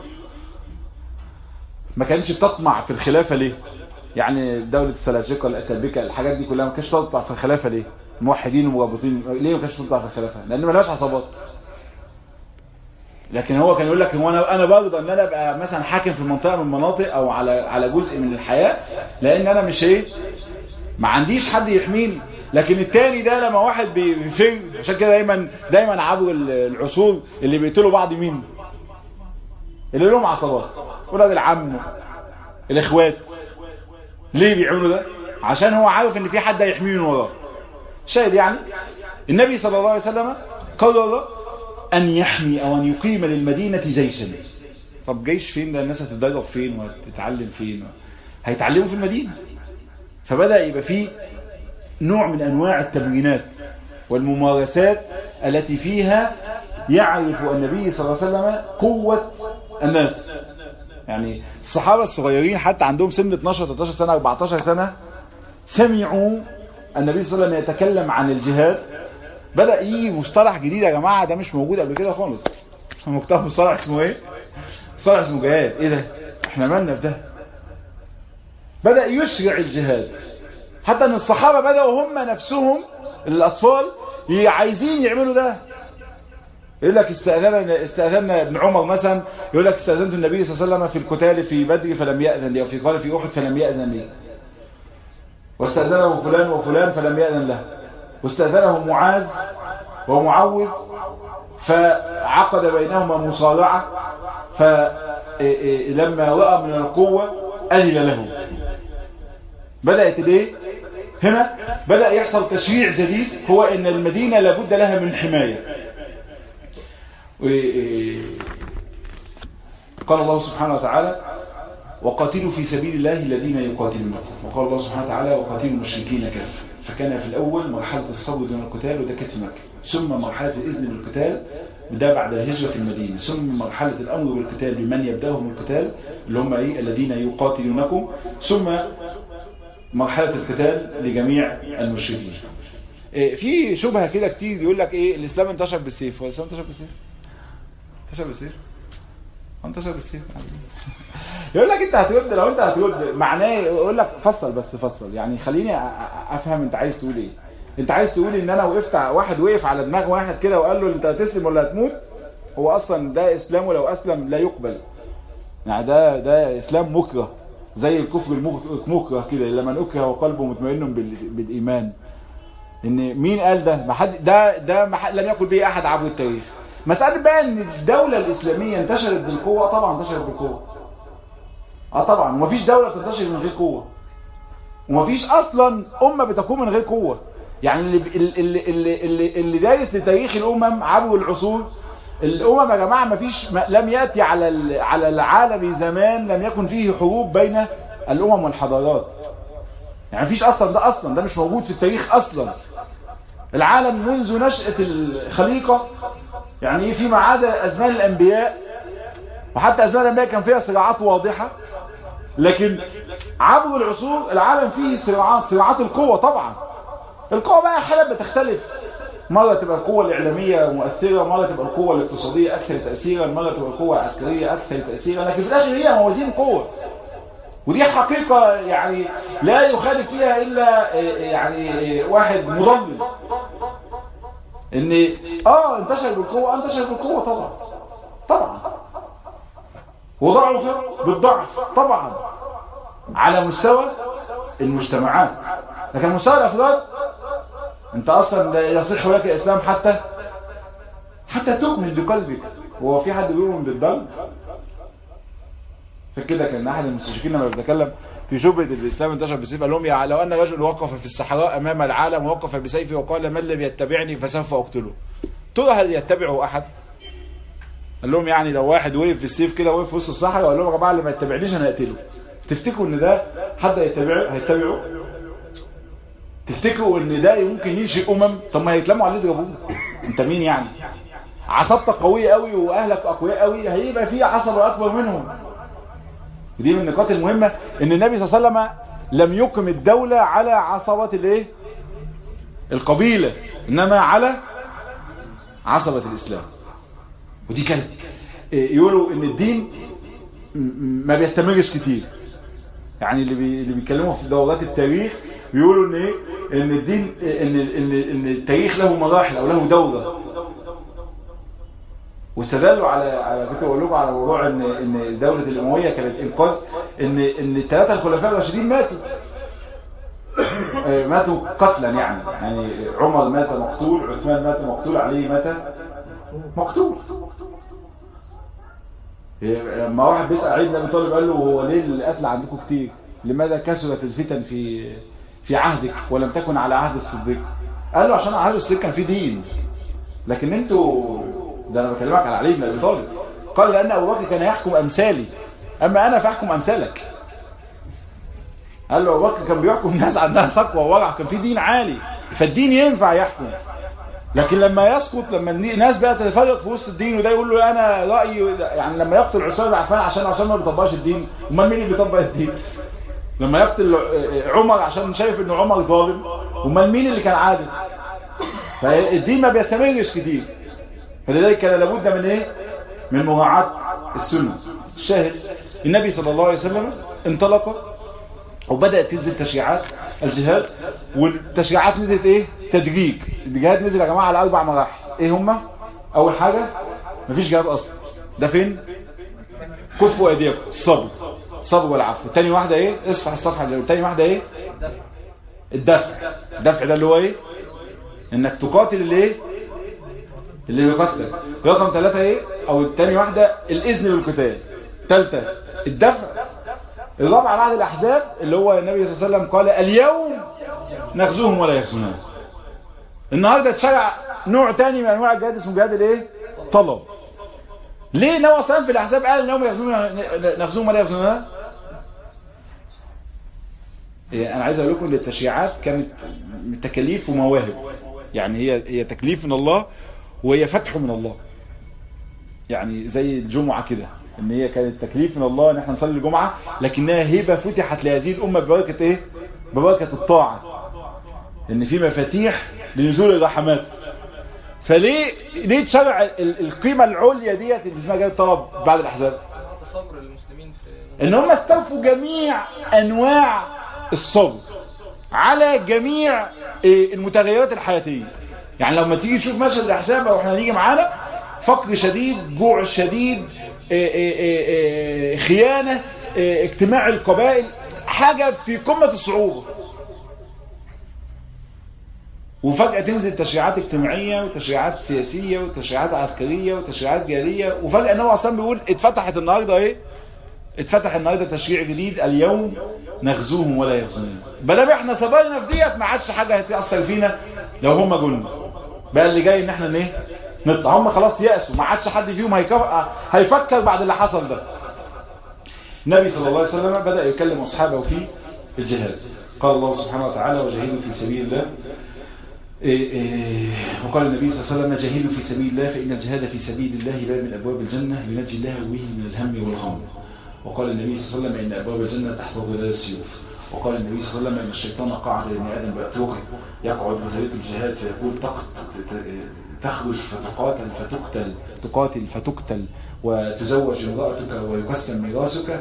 ما كانتش تطمع في الخلافه ليه يعني دولة السلاجقة الأتابكة الحاجات دي كلها ما كانتش تطمع في الخلافة ليه موحدين ومرابطين ليه ما كانتش تطمع في الخلافة لأن ما لهاش عصابات لكن هو كان يقول لك هو انا انا برضه ان انا ابقى مثلا حاكم في منطقه من المناطق او على على جزء من الحياه لان انا مش ايه ما عنديش حد يحميني لكن التاني ده لما واحد بيفر عشان كده دايما دايما عبر العصور اللي بيقتلوا بعض مين اللي لهم عصابات ولاد العم الاخوات ليه بيعملوا ده عشان هو عارف ان في حد هيحميه من وراه شاهد يعني النبي صلى الله عليه وسلم قرر ان يحمي او ان يقيم للمدينة جيشا طب جيش فين ده الناس هتتدرب فين وهتتعلم فين هيتعلموا في المدينة فبدأ يبقى فيه نوع من انواع التمرينات والممارسات التي فيها يعرف النبي صلى الله عليه وسلم قوة الناس يعني الصحابة الصغيرين حتى عندهم سن 12 13 سنة 14 سنة سمعوا النبي صلى الله عليه وسلم يتكلم عن الجهاد بدأ يجي مصطلح جديد يا جماعة ده مش موجود قبل كده خالص مكتوب مصطلح اسمه ايه مصطلح اسمه جهاد ايه ده احنا مالنا في ده بدأ يشرع الجهاد حتى ان الصحابة بدأوا هم نفسهم الاطفال عايزين يعملوا ده يقول لك استأذنا استأذنا ابن عمر مثلا يقول لك استأذنت النبي صلى الله عليه وسلم في القتال في بدر فلم يأذن لي وفي قال في أحد فلم يأذن لي واستأذنه فلان وفلان فلم يأذن له واستأذنه معاذ ومعوذ فعقد بينهما مصارعة فلما رأى من القوة أذن له بدأت الايه هنا بدأ يحصل تشريع جديد هو ان المدينة لابد لها من حماية قال الله سبحانه وتعالى وقاتلوا في سبيل الله الذين يقاتلونكم وقال الله سبحانه وتعالى وقاتلوا المشركين كافة فكان في الأول مرحلة الصبر دون القتال وده كانت مكة ثم مرحلة الإذن بالقتال وده بعد الهجرة في المدينة ثم مرحلة الأمر بالقتال بمن يبدأهم القتال اللي هم إيه الذين يقاتلونكم ثم مرحلة القتال لجميع المشركين في شبهة كده كتير يقول لك ايه الاسلام انتشر بالسيف هو الاسلام انتشر بالسيف انتشر بالسيف انتشر بالسيف يقول لك انت هترد لو انت هترد معناه يقول لك فصل بس فصل يعني خليني افهم انت عايز تقول ايه انت عايز تقول ان انا وقفت واحد وقف على دماغ واحد كده وقال له انت هتسلم ولا هتموت هو اصلا ده اسلام ولو اسلم لا يقبل يعني ده ده اسلام مكره زي الكفر المكره كده لما نكره وقلبه مطمئن بالايمان ان مين قال ده ما حد ده ده ما حد لم يقل به احد عبر التاريخ مساله بقى ان الدوله الاسلاميه انتشرت بالقوه طبعا انتشرت بالقوه اه طبعا ومفيش دوله بتنتشر من غير قوه ومفيش اصلا امه بتقوم من غير قوه يعني اللي اللي اللي اللي, اللي دايس لتاريخ الامم عبر العصور الامم يا جماعه مفيش لم ياتي على على العالم زمان لم يكن فيه حروب بين الامم والحضارات يعني مفيش اصلا ده اصلا ده مش موجود في التاريخ اصلا العالم منذ نشأة الخليقة يعني فيما عدا أزمان الأنبياء وحتى أزمان الأنبياء كان فيها صراعات واضحة لكن عبر العصور العالم فيه صراعات صراعات القوة طبعا القوة بقى حالة بتختلف مرة تبقى القوة الإعلامية مؤثرة مرة تبقى القوة الاقتصادية أكثر تأثيرا مرة تبقى القوة العسكرية أكثر تأثيرا لكن في الآخر هي موازين قوة ودي حقيقة يعني لا يخالف فيها إلا يعني واحد مضلل ان اه انتشر بالقوة انتشر بالقوة طبعا طبعا وضعف بالضعف طبعا على مستوى المجتمعات لكن مستوى الافراد انت اصلا لا يصح لك الاسلام حتى حتى تؤمن بقلبك هو في حد بيؤمن بالضل فكده كان احد المستشرقين لما بيتكلم في شبهة الإسلام انتشر بالسيف قال لهم يا لو أن رجل وقف في الصحراء أمام العالم ووقف بسيفه وقال من لم يتبعني فسوف أقتله ترى هل يتبعه أحد قال لهم يعني لو واحد وقف في السيف كده وقف في وسط الصحراء وقال لهم يا جماعة اللي ما يتبعنيش أنا هقتله تفتكروا إن ده حد هيتبعه هيتبعه تفتكروا إن ده ممكن ينشئ أمم طب ما هيتلموا عليه يضربوه أنت مين يعني عصبتك قوية قوي وأهلك أقوياء قوي هيبقى في عصبة أكبر منهم ودي من النقاط المهمة ان النبي صلى الله عليه وسلم لم يقم الدولة على عصبة الايه القبيلة انما على عصبة الاسلام ودي كانت يقولوا ان الدين ما بيستمرش كتير يعني اللي بي... اللي بيتكلموا في دورات التاريخ بيقولوا ان ايه ان الدين ان ان ان التاريخ له مراحل او له دوره واستدلوا على على كنت بقول لكم على موضوع ان ان دوله الامويه كانت انقاذ ان ان الثلاثه الخلفاء الراشدين ماتوا ماتوا قتلا يعني يعني عمر مات مقتول عثمان مات مقتول علي مات مقتول لما واحد بيسأل علي بن ابي طالب قال له هو ليه القتل عندكم كتير لماذا كثرت الفتن في في عهدك ولم تكن على عهد الصديق قال له عشان عهد الصديق كان في دين لكن انتوا ده انا بكلمك على علي بن ابي طالب قال لان ابو بكر كان يحكم امثالي اما انا فاحكم امثالك قال له ابو بكر كان بيحكم الناس عندها تقوى وورع كان في دين عالي فالدين ينفع يحكم لكن لما يسقط لما الناس بقى تتفرق في وسط الدين وده يقول له انا رايي يعني لما يقتل عثمان بن عفان عشان عشان ما بيطبقش الدين امال مين اللي بيطبق الدين لما يقتل عمر عشان شايف ان عمر ظالم امال مين اللي كان عادل فالدين ما بيستمرش كتير فلذلك كان لابد من ايه من مراعاه السنه الشاهد النبي صلى الله عليه وسلم انطلق وبدأت تنزل تشريعات الجهاد والتشريعات نزلت ايه تدريج الجهاد نزل يا جماعة على اربع مراحل ايه هما اول حاجة مفيش جهاد اصلا ده فين كفوا ايديكم الصبر الصبر والعفو تاني واحدة ايه اصفح الصفحة اللي تاني واحدة ايه الدفع الدفع ده اللي هو ايه انك تقاتل اللي ايه اللي بيقتلك رقم ثلاثة ايه او التاني واحدة الاذن بالقتال ثالثة الدفع الرابعة بعد الأحزاب اللي هو النبي صلى الله عليه وسلم قال اليوم نغزوهم ولا يغزوننا النهاردة اتشرع نوع تاني من أنواع الجهاد اسمه جهاد الايه طلب ليه نوع صلى في الأحزاب قال اليوم نغزوهم ولا يغزوننا أنا عايز أقول لكم ان التشريعات كانت تكاليف ومواهب يعني هي هي تكليف من الله وهي فتح من الله يعني زي الجمعة كده ان هي كانت تكليف من الله ان احنا نصلي الجمعة لكنها هبة فتحت لهذه الامة ببركة ايه ببركة الطاعة ان في مفاتيح لنزول الرحمات فليه ليه تشرع القيمة العليا ديت اللي اسمها جاي طلب بعد الاحزاب صبر المسلمين في ان هم استوفوا جميع انواع الصبر على جميع المتغيرات الحياتية يعني لما تيجي تشوف مشهد الاحزاب او احنا نيجي معانا فقر شديد جوع شديد خيانة اجتماع القبائل حاجة في قمة الصعوبة وفجأة تنزل تشريعات اجتماعية وتشريعات سياسية وتشريعات عسكرية وتشريعات جارية وفجأة النبي اصلا بيقول اتفتحت النهاردة ايه اتفتح النهاردة تشريع جديد اليوم نغزوهم ولا يغزونا بلام احنا صبرنا في ديت ما عادش حاجة هتأثر فينا لو هم جولنا بقى اللي جاي ان احنا ايه نطلع هم خلاص يأسوا ما عادش حد فيهم هيفكر بعد اللي حصل ده النبي صلى الله عليه وسلم بدأ يكلم أصحابه في الجهاد قال الله سبحانه وتعالى وجاهدوا في سبيل الله إيه إيه وقال النبي صلى الله عليه وسلم جاهدوا في سبيل الله فإن الجهاد في سبيل الله باب من أبواب الجنة ينجي الله به من الهم والغم وقال النبي صلى الله عليه وسلم إن أبواب الجنة تحت ظلال السيوف وقال النبي صلى الله عليه وسلم إن الشيطان قعد لابن آدم بأتوقه يقعد بطريق الجهاد فيقول تخرج فتقاتل فتقتل تقاتل فتقتل وتزوج امرأتك ويقسم ميراثك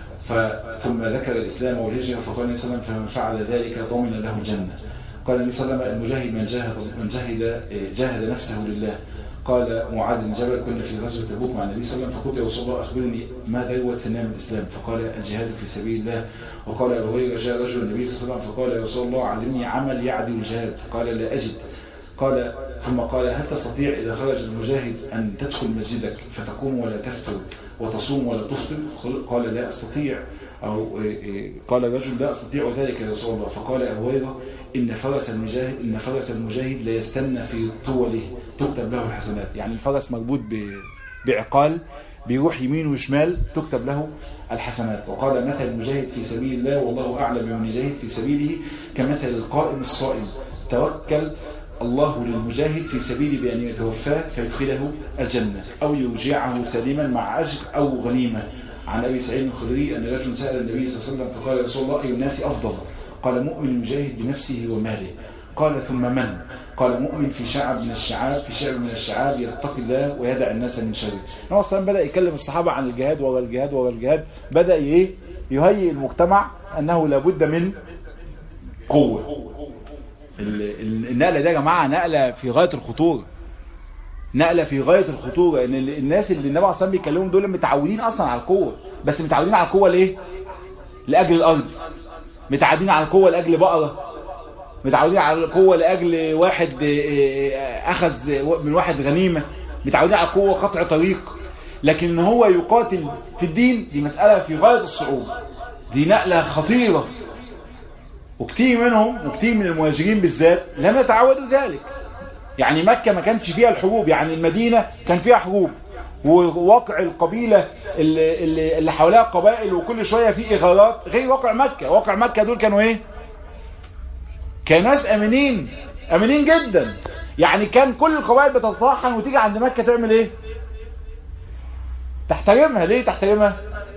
ثم ذكر الإسلام والهجرة فقال النبي صلى الله عليه وسلم فمن فعل ذلك ضمن له الجنة قال النبي صلى الله عليه وسلم المجاهد من جاهد من جاهد جاهد نفسه لله قال معاذ بن جبل كنا في غزوة تبوك مع النبي صلى الله عليه وسلم فقلت يا رسول الله أخبرني ما ذروة سنام الإسلام فقال الجهاد في سبيل الله وقال أبو هريرة جاء رجل النبي صلى الله عليه وسلم فقال يا رسول الله علمني عمل يعدل الجهاد قال لا أجد قال ثم قال هل تستطيع إذا خرج المجاهد أن تدخل مسجدك فتقوم ولا تفتر وتصوم ولا تفطر قال لا أستطيع أو قال الرجل لا أستطيع ذلك يا رسول الله فقال أبو هريرة إن فرس المجاهد إن فرس المجاهد لا يستنى في طوله تكتب له الحسنات يعني الفرس مربوط بعقال بيروح يمين وشمال تكتب له الحسنات وقال مثل المجاهد في سبيل الله والله أعلم بمن يجاهد في سبيله كمثل القائم الصائم توكل الله للمجاهد في سبيل بأن يتوفاه فيدخله الجنة أو يرجعه سليما مع أجر أو غنيمة عن أبي سعيد الخدري أن رجل سأل النبي صلى الله عليه وسلم فقال يا رسول الله أي الناس أفضل قال مؤمن المجاهد بنفسه وماله قال ثم من قال مؤمن في شعب من الشعاب في شعب من الشعاب يتقي الله ويدع الناس من شره النبي صلى بدأ يكلم الصحابة عن الجهاد ورا الجهاد ورا الجهاد بدأ ايه يهيئ المجتمع أنه لابد من قوة النقلة ده يا جماعة نقلة في غاية الخطورة نقلة في غاية الخطورة ان الناس اللي النبي عليه الصلاة بيكلمهم دول متعودين اصلا على القوة بس متعودين على القوة ليه لاجل الارض متعودين على القوة لاجل بقرة متعودين على القوة لاجل واحد اخذ من واحد غنيمة متعودين على القوة قطع طريق لكن ان هو يقاتل في الدين دي مسألة في غاية الصعوبة دي نقلة خطيرة وكتير منهم وكتير من المهاجرين بالذات لم يتعودوا ذلك يعني مكة ما كانش فيها الحروب يعني المدينة كان فيها حروب وواقع القبيلة اللي, اللي, اللي حواليها قبائل وكل شوية في إغارات غير واقع مكة واقع مكة دول كانوا ايه كان ناس امنين امنين جدا يعني كان كل القبائل بتتطحن وتيجي عند مكة تعمل ايه تحترمها ليه تحترمها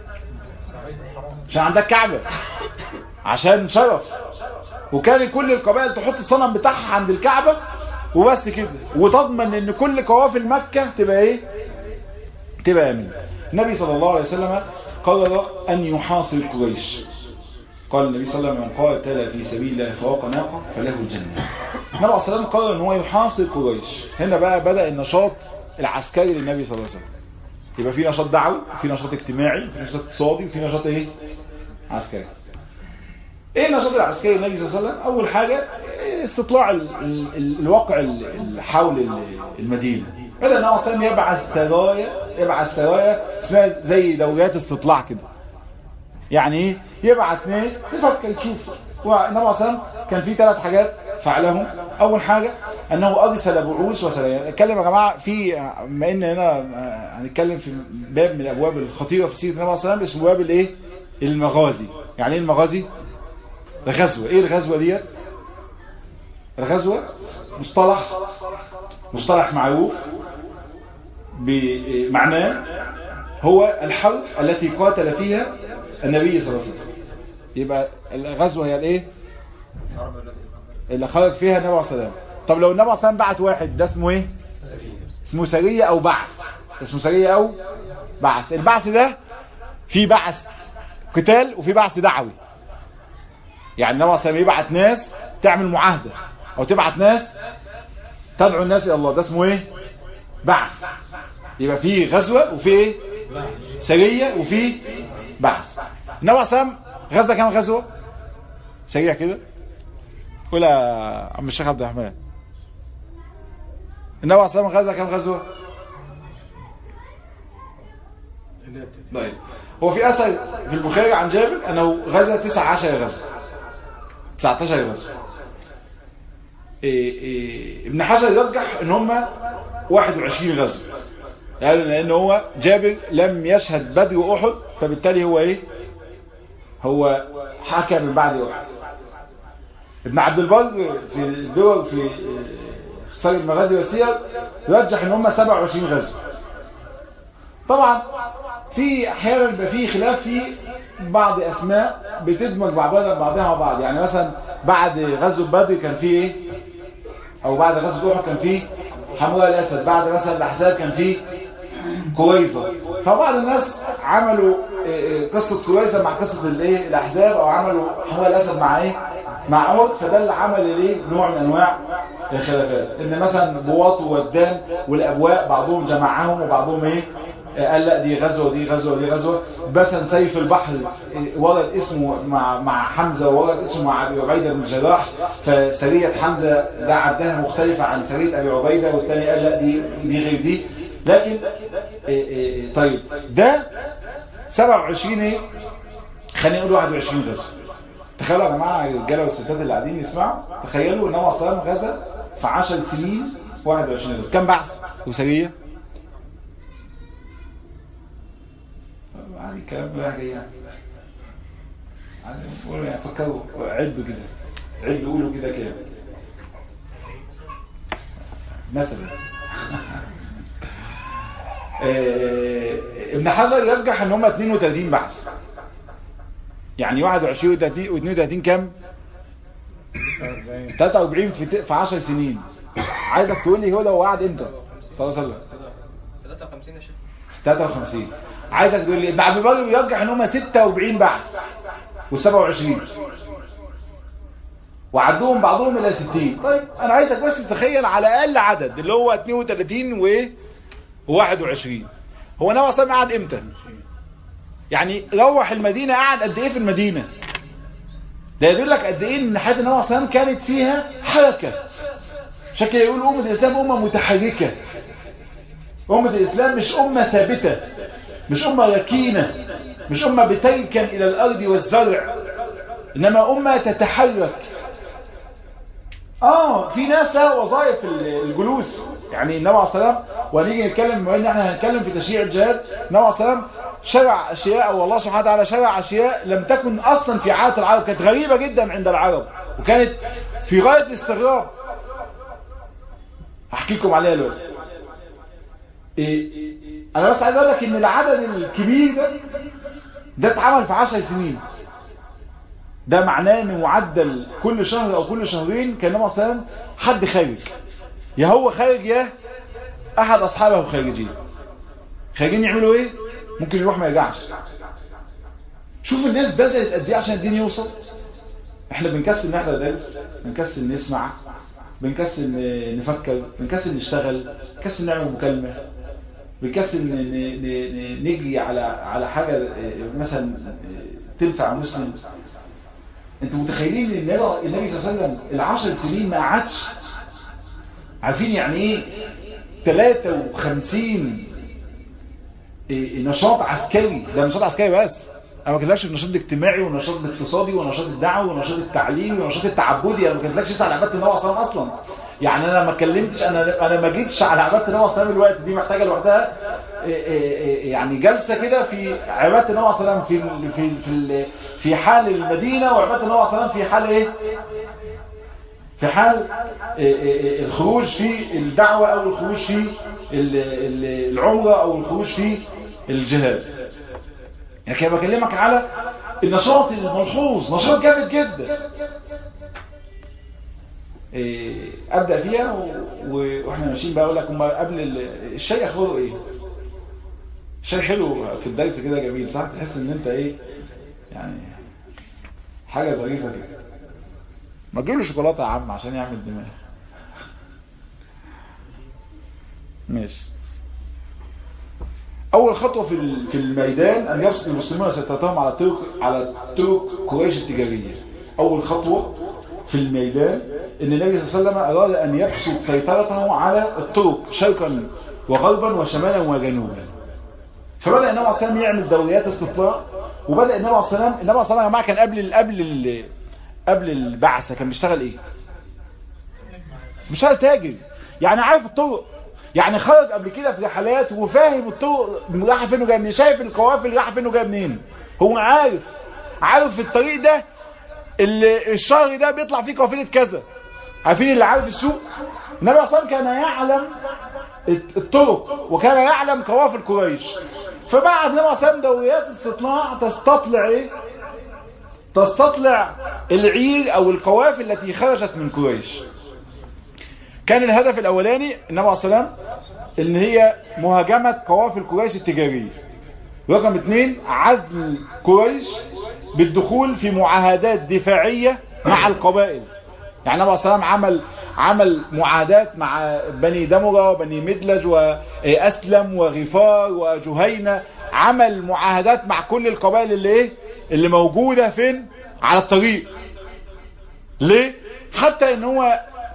عشان عندك كعبة عشان شرف وكان كل القبائل تحط الصنم بتاعها عند الكعبة وبس كده وتضمن ان كل قوافل مكة تبقى ايه تبقى امين النبي صلى الله عليه وسلم قرر ان يحاصر قريش قال النبي صلى الله عليه وسلم من قاتل في سبيل الله فوق ناقه فله الجنة النبي صلى الله عليه وسلم قرر ان هو يحاصر قريش هنا بقى بدأ النشاط العسكري للنبي صلى الله عليه وسلم يبقى في نشاط دعوي في نشاط اجتماعي في نشاط اقتصادي وفي نشاط ايه عسكري ايه النشاط العسكري للنبي صلى الله عليه وسلم اول حاجة استطلاع ال ال الواقع ال حول المدينة بدأ النبي صلى الله عليه وسلم يبعث سرايا يبعث سرايا اسمها زي دوريات استطلاع كده يعني ايه يبعث ناس تفكر يشوف والنبي صلى الله عليه وسلم كان في ثلاث حاجات فعلهم اول حاجة انه ارسل بعوث وسرايا اتكلم يا جماعه في بما ان هنا هنتكلم في باب من الابواب الخطيره في سيره النبي صلى الله عليه وسلم اسمه باب الايه المغازي يعني ايه المغازي الغزوه ايه الغزوه ديت الغزوه مصطلح مصطلح معروف بمعناه هو الحرب التي قاتل فيها النبي صلى الله عليه وسلم يبقى الغزوه هي الايه اللي خرج فيها النبي عليه الصلاه طب لو النبي عليه الصلاه بعت واحد ده اسمه ايه اسمه سريه او بعث اسمه سريه او بعث البعث ده في بعث قتال وفي بعث دعوي يعني النبي عليه الصلاه يبعت ناس تعمل معاهده او تبعت ناس تدعو الناس الى الله ده اسمه ايه بعث يبقى في غزوه وفي ايه سريه وفي بعث النبي عليه الصلاه غزه كام غزوه سريع كده قول يا عم الشيخ عبد الرحمن النبي عليه الصلاه والسلام غزا كم غزوه طيب هو في اثر في البخاري عن جابر انه غزا 19 غزوه 19 غزوه إيه إيه ابن حجر يرجح ان هم 21 غزوه يعني لان هو جابر لم يشهد بدر واحد فبالتالي هو ايه هو حكى من بعد احد ابن عبد البر في الدول في اختصار المغازي والسير يرجح ان هم 27 غزو طبعا في احيانا بيبقى في خلاف في بعض اسماء بتدمج بعضها بعضها مع بعض يعني مثلا بعد غزو بدر كان في ايه او بعد غزو احد كان في حمراء الاسد بعد مثلا الاحزاب كان في كويزه فبعض الناس عملوا قصه كويزه مع قصه الايه الاحزاب او عملوا حمراء الاسد مع ايه مع عمر فده اللي عمل ليه نوع من انواع الخلافات ان مثلا بواط وودان والابواء بعضهم جمعهم وبعضهم ايه قال لا دي غزوه ودي غزوه ودي غزوه مثلا سيف البحر ورد اسمه مع مع حمزه وورد اسمه مع ابي عبيده بن الجراح فسريه حمزه ده عدها مختلفه عن سريه ابي عبيده والثاني قال لا دي دي غير دي لكن إيه إيه طيب ده 27 ايه خلينا نقول 21 غزوه تخيلوا يا جماعه الرجاله والستات اللي قاعدين يسمعوا تخيلوا ان هو صلاه غزا في 10 سنين 21 غزوه كم بعث وسريه يعني كلام بقى يعني يعني فكروا عدوا كده عدوا قولوا كده كده مثلا ابن حجر يرجح ان هم 32 بعث يعني 21 و 32 كام 43 في في 10 سنين عايزك تقول لي هو ده هو قعد امتى صلى الله عليه وسلم 53 يا شيخ 53 عايزك تقول لي ابن عبد البر يرجح ان هم 46 بعث و27 وعدوهم بعضهم الى 60 طيب انا عايزك بس تتخيل على اقل عدد اللي هو 32 و 21 هو نوى صلى قعد امتى يعني روح المدينة قعد قد ايه في المدينة ده يدل لك قد ايه ان حياة النبي صلى كانت فيها حركة شكل يقول أمة الإسلام أمة متحركة أمة الإسلام مش أمة ثابتة مش أمة ركينة مش أمة بتيكن إلى الأرض والزرع إنما أمة تتحرك آه في ناس لها وظائف الجلوس يعني النبي عليه السلام وهنيجي نتكلم بما ان احنا هنتكلم في تشريع الجهاد النبي عليه السلام شرع اشياء او الله سبحانه وتعالى شرع اشياء لم تكن اصلا في عاده العرب كانت غريبه جدا عند العرب وكانت في غايه الاستغراب هحكي لكم عليها دلوقتي إيه انا بس عايز اقول لك ان العدد الكبير ده ده اتعمل في 10 سنين ده معناه ان معدل كل شهر او كل شهرين كان النبي صلى الله عليه وسلم حد خارج يا هو خارج يا احد اصحابه خارجين خارجين يعملوا ايه ممكن يروح ما يرجعش شوف الناس بدأت قد ايه عشان الدين يوصل احنا بنكسل نحضر درس بنكسل نسمع بنكسل نفكر بنكسل نشتغل بنكسل نعمل مكالمة بنكسل نجري على على حاجة مثلا تنفع مسلم انتوا متخيلين ان النبي صلى الله عليه وسلم العشر سنين ما قعدش عارفين يعني ايه 53 نشاط عسكري ده نشاط عسكري بس انا ما بكلمكش في نشاط اجتماعي ونشاط اقتصادي ونشاط الدعوي ونشاط التعليمي ونشاط التعبدي انا ما بكلمكش على عباده النبي صلى اصلا يعني انا ما اتكلمتش انا انا ما جيتش على عباده النبي صلى الله الوقت دي محتاجه لوحدها يعني جلسه كده في عباده النبي صلى الله في في في في حال المدينه وعباده النبي صلى الله في حال ايه في حال الخروج في الدعوة او الخروج في العمرة او الخروج في الجهاد يعني كده بكلمك على النشاط الملحوظ نشاط جامد جدا ابدأ فيها واحنا ماشيين بقى اقول لك هم قبل الشاي اخباره ايه الشاي حلو في الدرس كده جميل صح تحس ان انت ايه يعني حاجة ظريفة كده ما تجيب له شوكولاته يا عم عشان يعمل دماغ ماشي اول خطوه في في الميدان ان يفصل المسلمون سيطرتهم على طرق على طرق قريش التجاريه اول خطوه في الميدان ان النبي صلى الله عليه وسلم اراد ان يبسط سيطرته على الطرق شرقا وغربا وشمالا وجنوبا فبدا النبي صلى الله عليه وسلم يعمل دوريات استطلاع وبدا النبي صلى الله عليه وسلم النبي صلى الله عليه وسلم يا جماعه كان قبل قبل قبل البعثة كان بيشتغل ايه بيشتغل تاجر يعني عارف الطرق يعني خرج قبل كده في رحلات وفاهم الطرق رايحه فين وجايه منين شايف القوافل رايحه فين وجايه منين هو عارف عارف في الطريق ده اللي الشهر ده بيطلع فيه قافله كذا عارفين اللي عارف السوق النبي صلى الله عليه وسلم كان يعلم الطرق وكان يعلم قوافل قريش فبعد النبي صلى الله عليه وسلم دوريات استطلاع تستطلع ايه تستطلع العير او القوافل التي خرجت من قريش كان الهدف الاولاني النبي عليه السلام ان هي مهاجمة قوافل قريش التجارية رقم اثنين عزل قريش بالدخول في معاهدات دفاعية مع القبائل يعني النبي عليه السلام عمل عمل معاهدات مع بني دمرة وبني مدلج واسلم وغفار وجهينة عمل معاهدات مع كل القبائل اللي ايه اللي موجودة فين على الطريق ليه حتى ان هو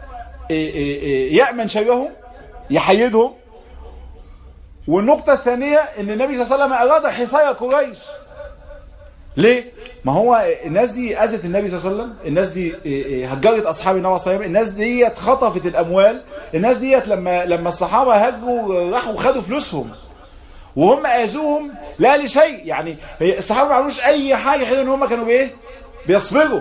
يأمن شيئهم يحيدهم والنقطة الثانية ان النبي صلى الله عليه وسلم اراد حصايا قريش ليه ما هو الناس دي اذت النبي صلى الله عليه وسلم الناس دي هجرت اصحاب النبي صلى الله عليه وسلم الناس دي خطفت الاموال الناس دي لما لما الصحابة هجوا راحوا خدوا فلوسهم وهم اذوهم لا لشيء يعني الصحابه ما عملوش اي حاجه غير ان هم كانوا بايه بيصبروا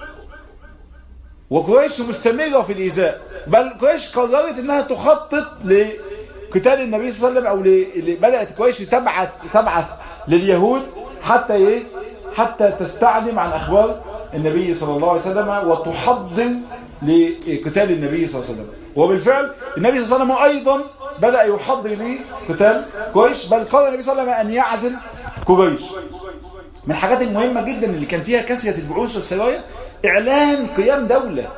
وقريش مستمره في الايذاء بل قريش قررت انها تخطط لقتال النبي صلى الله عليه وسلم او ل... بدات قريش تبعث تبعث لليهود حتى ايه حتى تستعلم عن اخبار النبي صلى الله عليه وسلم وتحضر لقتال النبي صلى الله عليه وسلم وبالفعل النبي صلى الله عليه وسلم ايضا بدأ يحضر لقتال قريش بل قال النبي صلى الله عليه وسلم أن يعزل قريش من الحاجات المهمة جدا اللي كان فيها كثرة البعوث والسرايا إعلان قيام دولة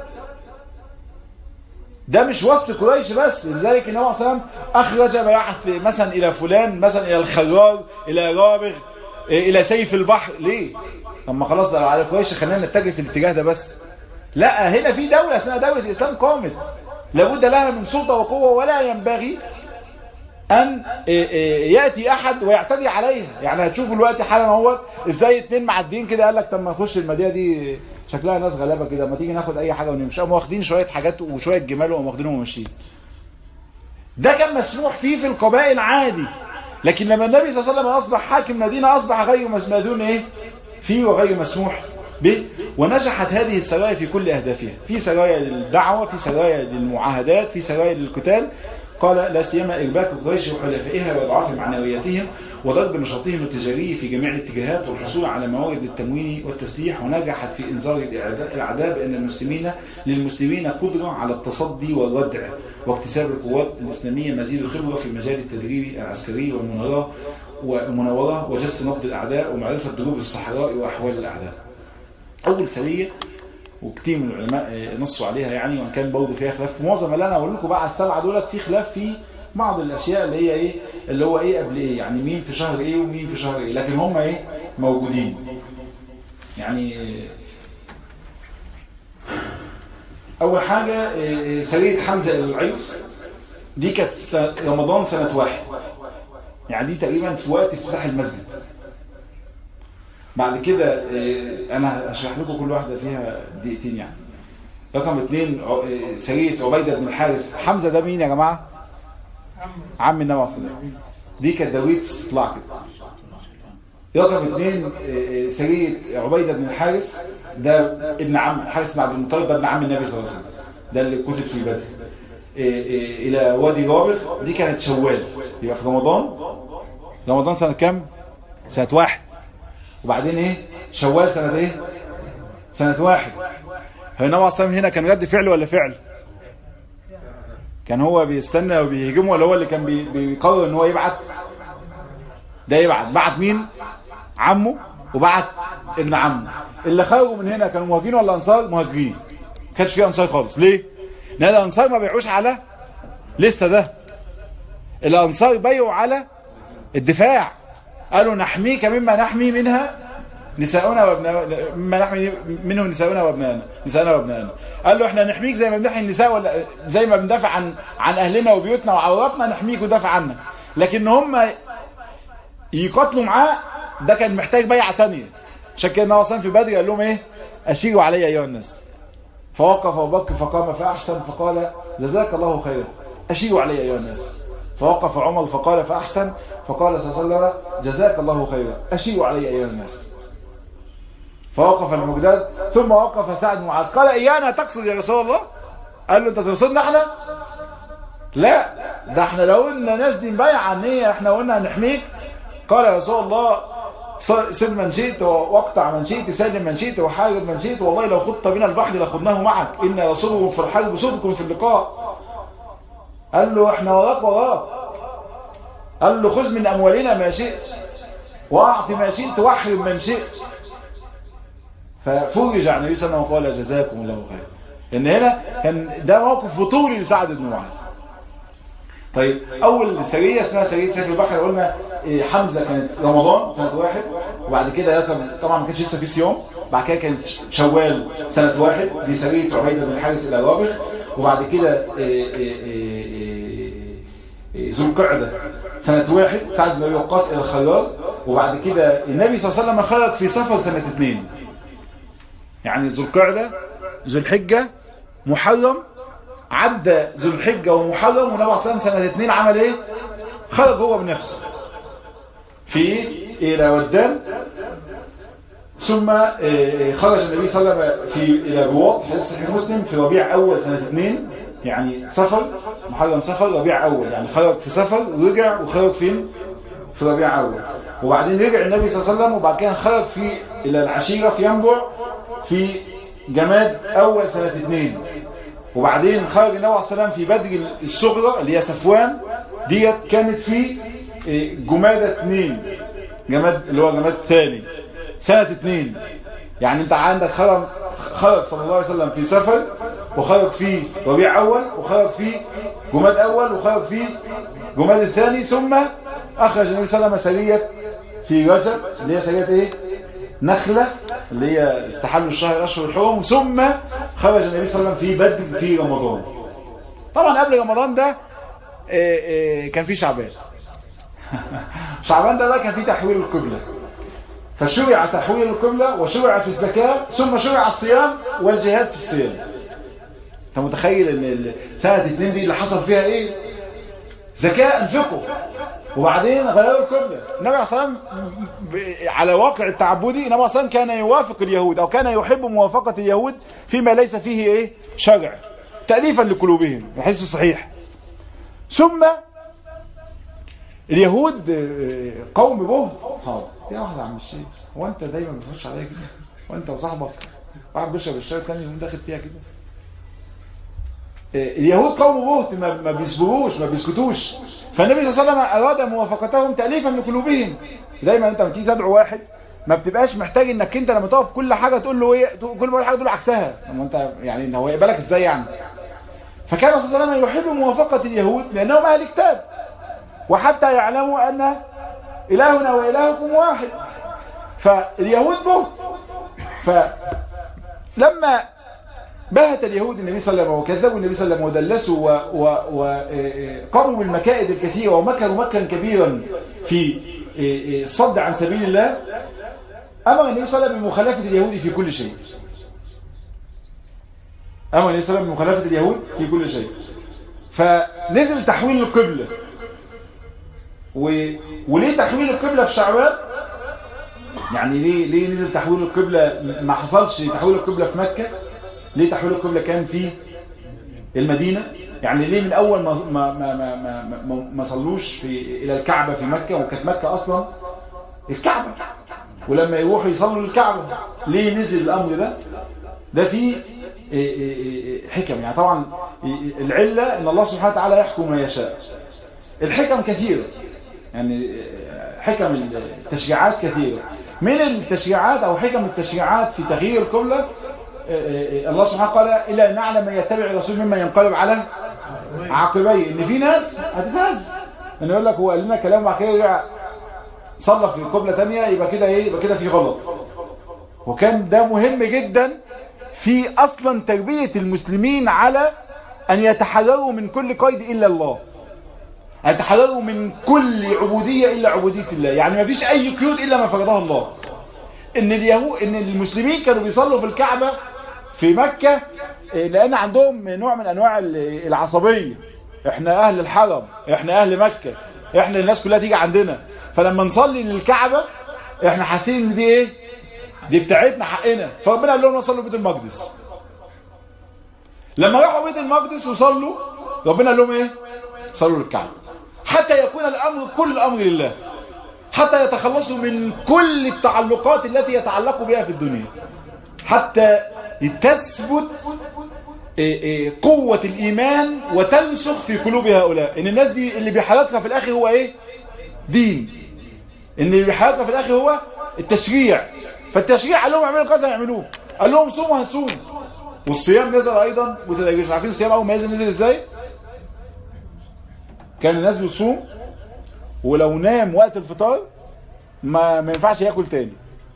ده مش وصف قريش بس لذلك النبي صلى الله عليه وسلم أخرج بعث مثلا إلى فلان مثلا إلى الخرار إلى رابغ إلى سيف البحر ليه؟ طب ما خلاص على قريش خلينا نتجه في الاتجاه ده بس لا هنا في دولة اسمها دولة الإسلام قامت لابد لها من سلطة وقوة ولا ينبغي ان ياتي احد ويعتدي عليها يعني هتشوفوا دلوقتي حالا اهوت ازاي اتنين معديين كده قال لك طب ما نخش المدينه دي شكلها ناس غلابه كده ما تيجي ناخد اي حاجه ونمشي قاموا واخدين شويه حاجات وشويه جمال وقاموا واخدينهم وماشيين ده كان مسموح فيه في القبائل عادي لكن لما النبي صلى الله عليه وسلم اصبح حاكم مدينه اصبح غير مأذون ايه فيه وغير مسموح به ونجحت هذه السرايا في كل اهدافها في سرايا للدعوه في سرايا للمعاهدات في سرايا للقتال قال لا سيما إرباك قريش وحلفائها وإضعاف معنوياتهم وضرب نشاطهم التجاري في جميع الاتجاهات والحصول على موارد التموين والتسليح ونجحت في إنذار الأعداء بأن المسلمين للمسلمين قدرة على التصدي والردع واكتساب القوات الإسلامية مزيد الخبرة في مجال التدريب العسكري والمناورة والمناورة وجس نبض الأعداء ومعرفة دروب الصحراء وأحوال الأعداء أول سرية وكتير من العلماء نصوا عليها يعني وان كان برضه فيها خلاف معظم اللي انا اقول لكم بقى على السبعه دولت في خلاف في بعض الاشياء اللي هي ايه اللي هو ايه قبل ايه يعني مين في شهر ايه ومين في شهر ايه لكن هم ايه موجودين يعني اول حاجه سريه حمزه الى العيس دي كانت رمضان سنه واحد يعني دي تقريبا في وقت افتتاح المسجد بعد كده انا هشرح لكم كل واحدة فيها دقيقتين يعني رقم اثنين سرية عبيدة بن الحارث حمزة ده مين يا جماعة عم النبي صلى الله عليه وسلم دي كانت دويت استطلاع كده رقم اثنين سرية عبيدة بن الحارث ده ابن عم حارث بن عبد المطلب ده ابن عم النبي صلى الله عليه وسلم ده اللي كتب في بدر الى وادي رابغ دي كانت شوال يبقى في رمضان رمضان سنة كام سنة واحد وبعدين ايه شوال سنة ايه سنة واحد هو النبي عليه الصلاة هنا كان رد فعل ولا فعل كان هو بيستنى وبيهجمه ولا هو اللي كان بي بيقرر ان هو يبعت ده يبعت بعت مين عمه وبعت ابن عمه اللي خرجوا من هنا كانوا مهاجرين ولا انصار مهاجرين ما كانش فيه انصار خالص ليه لان الانصار ما بيعوش على لسه ده الانصار بيعوا على الدفاع قالوا نحميك مما نحمي منها نساؤنا وابناؤنا مما نحمي منه نساؤنا وابناؤنا نساؤنا وابناؤنا قال له احنا نحميك زي ما بنحمي النساء ولا زي ما بندافع عن عن اهلنا وبيوتنا وعوراتنا نحميك ودافع عنك لكن هم يقاتلوا معاه ده كان محتاج بيعه ثانيه عشان كده النبي صلى في بدر قال لهم ايه اشيروا علي ايها الناس فوقف ابو بكر فقام فاحسن فقال جزاك الله خيرا اشيروا علي ايها الناس فوقف عمر فقال فأحسن فقال صلى الله عليه وسلم جزاك الله خيرا أشيروا علي أيها الناس فوقف المجداد ثم وقف سعد معاذ قال إيانا تقصد يا رسول الله قال له أنت تقصدنا احنا لا ده احنا لو قلنا ناس دي نبايع عن ايه احنا قلنا هنحميك قال يا رسول الله سد من شئت واقطع من شئت سالم من شئت وحارب من شئت والله لو خضت بنا البحر لخضناه معك إن رسوله في الحرب صدكم في اللقاء قال له احنا وراك وراك قال له خذ من اموالنا ما شئت واعط ما شئت واحرم من شئت ففرج عن النبي صلى الله عليه وسلم وقال جزاكم الله خير ان هنا كان ده موقف بطولي لسعد بن معاذ طيب اول سريه اسمها سريه سيف البحر قلنا حمزه كانت رمضان سنه واحد وبعد كده رقم طبعا ما كانش لسه في صيام بعد كده كانت شوال سنه واحد دي سريه عبيده بن الحارث الى رابغ وبعد كده ذو القعدة سنة واحد سعد بن ابي وقاص الى الخيار وبعد كده النبي صلى الله عليه وسلم خرج في سفر سنة اثنين يعني ذو القعدة ذو الحجة محرم عدى ذو الحجة ومحرم والنبي صلى الله عليه وسلم سنة اثنين عمل ايه خرج هو بنفسه في الى ودان ثم خرج النبي صلى الله عليه وسلم في الى رواط في صحيح مسلم في ربيع اول سنة اثنين يعني سفر محرم سفر ربيع اول يعني خرج في سفر ورجع وخرج فين في ربيع اول وبعدين رجع النبي صلى الله عليه وسلم وبعد كده خرج في الى العشيرة في ينبع في جماد اول سنة اثنين وبعدين خرج النبي صلى الله عليه وسلم في بدر الصغرى اللي هي صفوان ديت كانت في جمادة اثنين جماد اللي هو جماد ثاني سنة اثنين يعني انت عندك خرج خرج صلى الله عليه وسلم في سفر وخرج في ربيع اول وخرج في جماد اول وخرج في جماد الثاني ثم اخرج النبي صلى الله عليه وسلم سرية في رجب اللي هي سرية ايه نخلة اللي هي استحلوا الشهر اشهر الحرم ثم خرج النبي صلى الله عليه وسلم في بدر في رمضان طبعا قبل رمضان ده إيه إيه كان في شعبان شعبان ده بقى كان في تحويل القبلة فشرع تحويل القبلة وشرع في الزكاة ثم شرع الصيام والجهاد في الصيام انت متخيل ان سنة اتنين دي اللي حصل فيها ايه زكاة انفقوا وبعدين غيروا القبلة النبي عليه الصلاة على واقع التعبدي النبي عليه الصلاة كان يوافق اليهود او كان يحب موافقة اليهود فيما ليس فيه ايه شرع تأليفا لقلوبهم الحديث الصحيح ثم اليهود قوم بهت حاضر يا واحد عم الشيخ هو انت دايما بتخش عليا كده وانت وصاحبك واحد بيشرب الشاي الثاني يقوم داخل فيها كده اليهود قوم بهت ما, ما بيصبروش ما بيسكتوش فالنبي صلى الله عليه وسلم اراد موافقتهم تاليفا لقلوبهم دايما انت لما تيجي تدعو واحد ما بتبقاش محتاج انك انت لما تقف كل حاجه تقول له ايه كل حاجه تقول عكسها ما انت يعني هو يقبلك ازاي يعني فكان صلى الله عليه وسلم يحب موافقه اليهود لانهم اهل كتاب وحتى يعلموا أن إلهنا وإلهكم واحد فاليهود بهت فلما بهت اليهود النبي صلى الله عليه وسلم وكذبوا النبي صلى الله عليه وسلم ودلسوا وقاموا بالمكائد الكثيرة ومكروا مكرا كبيرا في الصد عن سبيل الله أمر النبي صلى الله عليه وسلم بمخالفة اليهود في كل شيء أمر النبي صلى الله عليه وسلم بمخالفة اليهود في كل شيء فنزل تحويل القبلة و... وليه تحويل القبلة في شعبان يعني ليه ليه نزل تحويل القبلة ما حصلش تحويل القبلة في مكة ليه تحويل القبلة كان في المدينة يعني ليه من اول ما ما ما ما ما, ما, ما صلوش في الى الكعبة في مكة وكانت مكة اصلا الكعبة ولما يروحوا يصلوا للكعبة ليه نزل الامر ده ده فيه حكم يعني طبعا العلة ان الله سبحانه وتعالى يحكم ما يشاء الحكم كثيرة يعني حكم التشريعات كثيرة من التشريعات او حكم التشريعات في تغيير القبلة الله سبحانه قال إلا أن نعلم من يتبع الرسول مما ينقلب على عقبيه ان في ناس هتتهز ان يقول لك هو قال لنا كلام وبعد كده يرجع صلى في قبلة تانية يبقى كده ايه يبقى كده في غلط وكان ده مهم جدا في اصلا تربية المسلمين على ان يتحرروا من كل قيد الا الله ان يتحرروا من كل عبودية الا عبودية الله يعني ما فيش اي قيود الا ما فرضها الله ان اليهود ان المسلمين كانوا بيصلوا في الكعبة في مكة لان عندهم نوع من انواع العصبية احنا اهل الحرم احنا اهل مكة احنا الناس كلها تيجي عندنا فلما نصلي للكعبة احنا حاسين ان دي ايه دي بتاعتنا حقنا فربنا قال لهم نصلوا بيت المقدس لما راحوا بيت المقدس وصلوا ربنا قال لهم ايه صلوا للكعبة حتى يكون الامر كل الامر لله حتى يتخلصوا من كل التعلقات التي يتعلقوا بها في الدنيا حتى تثبت قوة الإيمان وتنسخ في قلوب هؤلاء إن الناس دي اللي بيحركها في الآخر هو إيه دين إن اللي بيحركها في الآخر هو التشريع فالتشريع قال لهم اعملوا كذا يعملوه قال لهم صوموا هنصوم والصيام نزل أيضا وتدريج عارفين الصيام أول ما نزل نزل إزاي كان الناس بتصوم ولو نام وقت الفطار ما, ما ينفعش ياكل تاني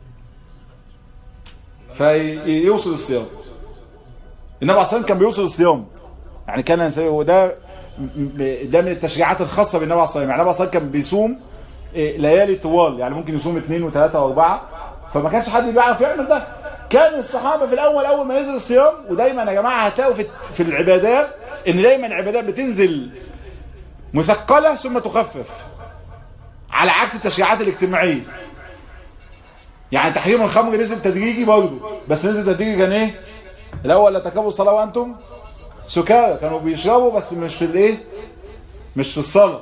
فيوصل الصيام النبي عليه الصلاه كان بيوصل الصيام يعني كان وده ده من التشريعات الخاصه بالنبي عليه الصلاه يعني النبي عليه كان بيصوم ليالي طوال يعني ممكن يصوم اثنين وثلاثه واربعه فما كانش حد بيعرف يعمل ده كان الصحابه في الاول اول ما ينزل الصيام ودايما يا جماعه هتلاقوا في, في العبادات ان دايما العبادات بتنزل مثقله ثم تخفف على عكس التشريعات الاجتماعيه يعني تحريم الخمر نزل تدريجي برضه بس نزل تدريجي كان ايه الاول لا تقربوا الصلاه وانتم سكارى كانوا بيشربوا بس مش في الايه مش في الصلاه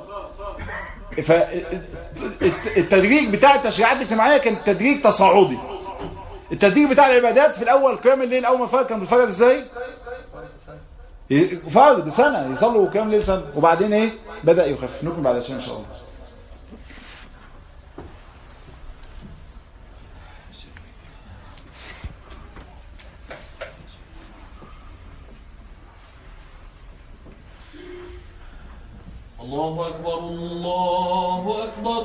فالتدريج بتاع التشريعات الاجتماعيه كان تدريج تصاعدي التدريج بتاع العبادات في الاول قيام الليل اول ما فرق كان بيتفرج ازاي فرض سنه يصلوا قيام الليل سنه وبعدين ايه بدا يخفف نكمل بعد شويه ان شاء الله الله أكبر الله أكبر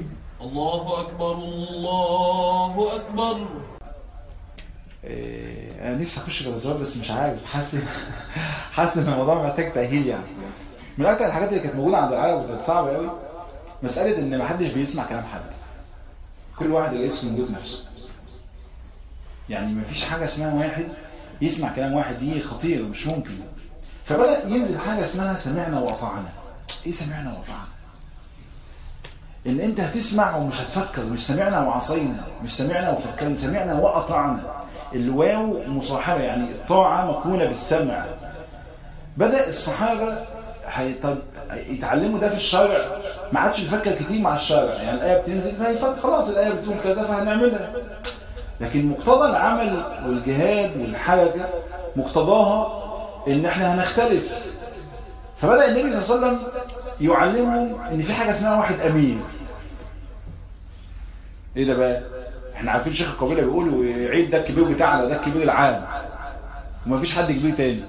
الله أكبر الله أكبر إيه أنا نفسي اخش في الازواج بس مش عارف حاسس حاسس ان الموضوع محتاج تاهيل يعني من اكتر الحاجات اللي كانت موجوده عند العرب وكانت صعبه قوي مساله ان محدش بيسمع كلام حد كل واحد يقيس من جوز نفسه يعني مفيش حاجه اسمها واحد يسمع كلام واحد دي خطيره مش ممكن فبدا ينزل حاجه اسمها سمعنا واطعنا ايه سمعنا واطعنا ان انت هتسمع ومش هتفكر مش سمعنا وعصينا مش سمعنا وفكرنا سمعنا واطعنا الواو مصاحبه يعني الطاعه مقرونه بالسمع بدا الصحابه هي- طب يتعلموا ده في الشرع ما عادش يفكر كتير مع الشرع يعني الايه بتنزل فيفكر خلاص الايه بتقول كذا فهنعملها لكن مقتضى العمل والجهاد والحركه مقتضاها ان احنا هنختلف فبدأ النبي صلى الله عليه وسلم يعلمهم ان في حاجة اسمها واحد امير ايه ده بقى احنا عارفين شيخ القبيلة بيقول عيد ده الكبير بتاعنا ده الكبير العام ومفيش حد كبير تاني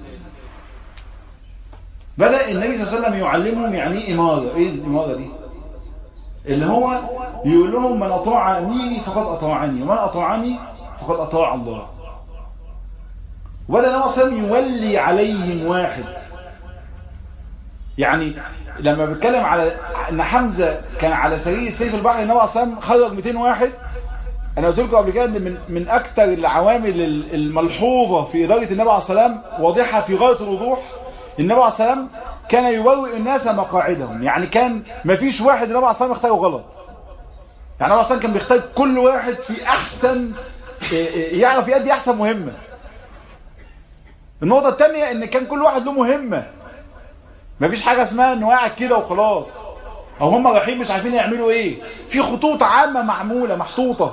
بدأ النبي صلى الله عليه وسلم يعلمهم يعني ايه امارة ايه الامارة دي اللي هو يقول لهم من اطاع اميري فقد اطاعني ومن اطاعني فقد اطاع الله ولا النبي صلى الله عليه وسلم يولي عليهم واحد يعني لما بيتكلم على ان حمزه كان على سرير سيف البحر النبي صلى الله عليه وسلم خرج 200 واحد انا قلت لكم قبل كده ان من من اكثر العوامل الملحوظه في اداره النبي عليه الصلاه والسلام واضحه في غايه الوضوح النبي عليه الصلاه والسلام كان يبوئ الناس مقاعدهم يعني كان ما فيش واحد النبي عليه الصلاه والسلام يختاره غلط يعني النبي عليه الصلاه والسلام كان بيختار كل واحد في احسن يعرف يؤدي احسن مهمه النقطه الثانيه ان كان كل واحد له مهمه مفيش حاجة اسمها انه قاعد كده وخلاص او هم رايحين مش عارفين يعملوا ايه في خطوط عامة معمولة محطوطة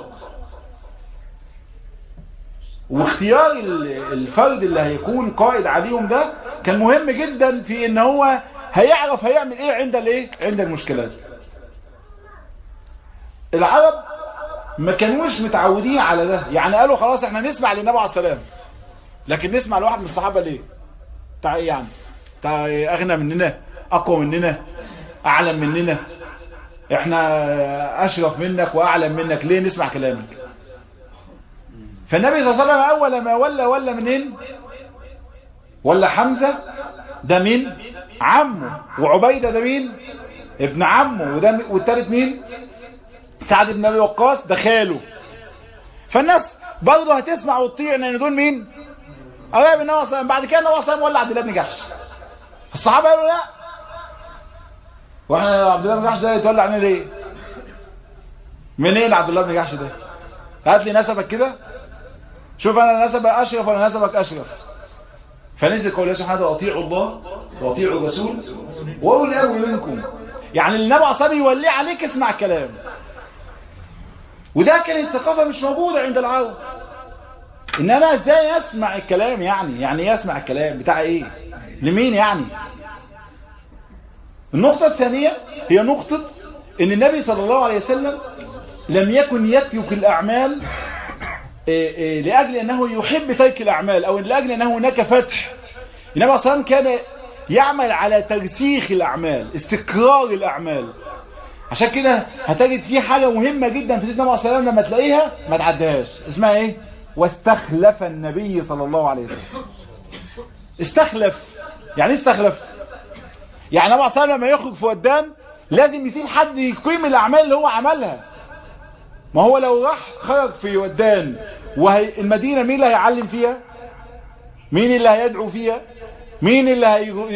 واختيار الفرد اللي هيكون قائد عليهم ده كان مهم جدا في ان هو هيعرف هيعمل ايه عند الايه عند المشكلات العرب ما كانوش متعودين على ده يعني قالوا خلاص احنا نسمع للنبي عليه السلام لكن نسمع لواحد من الصحابة ليه بتاع ايه يعني بتاع اغنى مننا اقوى مننا اعلم مننا احنا اشرف منك واعلم منك ليه نسمع كلامك فالنبي صلى الله عليه وسلم اول ما ولى ولى منين ولا حمزة ده مين عمه وعبيدة ده مين ابن عمه وده والتالت مين سعد بن ابي وقاص ده خاله فالناس برضه هتسمع وتطيع ان دول مين قرايب النبي صلى الله عليه وسلم بعد كده النبي صلى الله عليه وسلم ولى عبد الله بن جحش الصحابة قالوا لا واحنا عبد الله بن جحش ده يتولى عنه ليه منين عبد الله بن جحش ده هات لي نسبك كده شوف انا نسبك اشرف ولا نسبك اشرف فنزل قول الله سبحانه وتعالى اطيعوا الله واطيعوا الرسول واولي الامر منكم يعني النبي عليه الصلاه يولي عليك اسمع كلام وده كانت ثقافه مش موجوده عند العرب ان انا ازاي اسمع الكلام يعني يعني يسمع الكلام بتاع ايه لمين يعني النقطة الثانية هي نقطة ان النبي صلى الله عليه وسلم لم يكن يترك الاعمال لاجل انه يحب ترك الاعمال او لاجل انه هناك فتح النبي صلى الله عليه وسلم كان يعمل على ترسيخ الاعمال استقرار الاعمال عشان كده هتجد في حاجة مهمة جدا في سيدنا النبي صلى الله عليه وسلم لما تلاقيها ما تعدهاش اسمها ايه واستخلف النبي صلى الله عليه وسلم استخلف يعني ايه استخلف يعني النبي صلى الله عليه وسلم لما يخرج في ودان لازم يسيب حد يقيم الاعمال اللي هو عملها ما هو لو راح خرج في ودان والمدينة مين اللي هيعلم فيها مين اللي هيدعو فيها مين اللي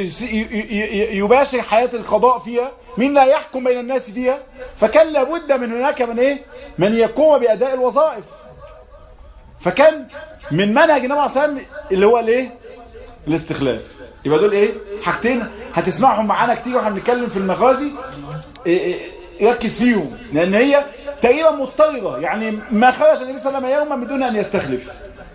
يباشر حياة القضاء فيها مين اللي هيحكم بين الناس فيها فكان لابد من هناك من ايه من يقوم بأداء الوظائف فكان من منهج النبي عليه الصلاه اللي هو الايه الاستخلاف يبقى دول ايه حاجتين هتسمعهم معانا كتير واحنا بنتكلم في المغازي إيه إيه ركز فيهم لان هي تقريبا مضطرده يعني ما خرج النبي صلى الله عليه وسلم يوما بدون ان يستخلف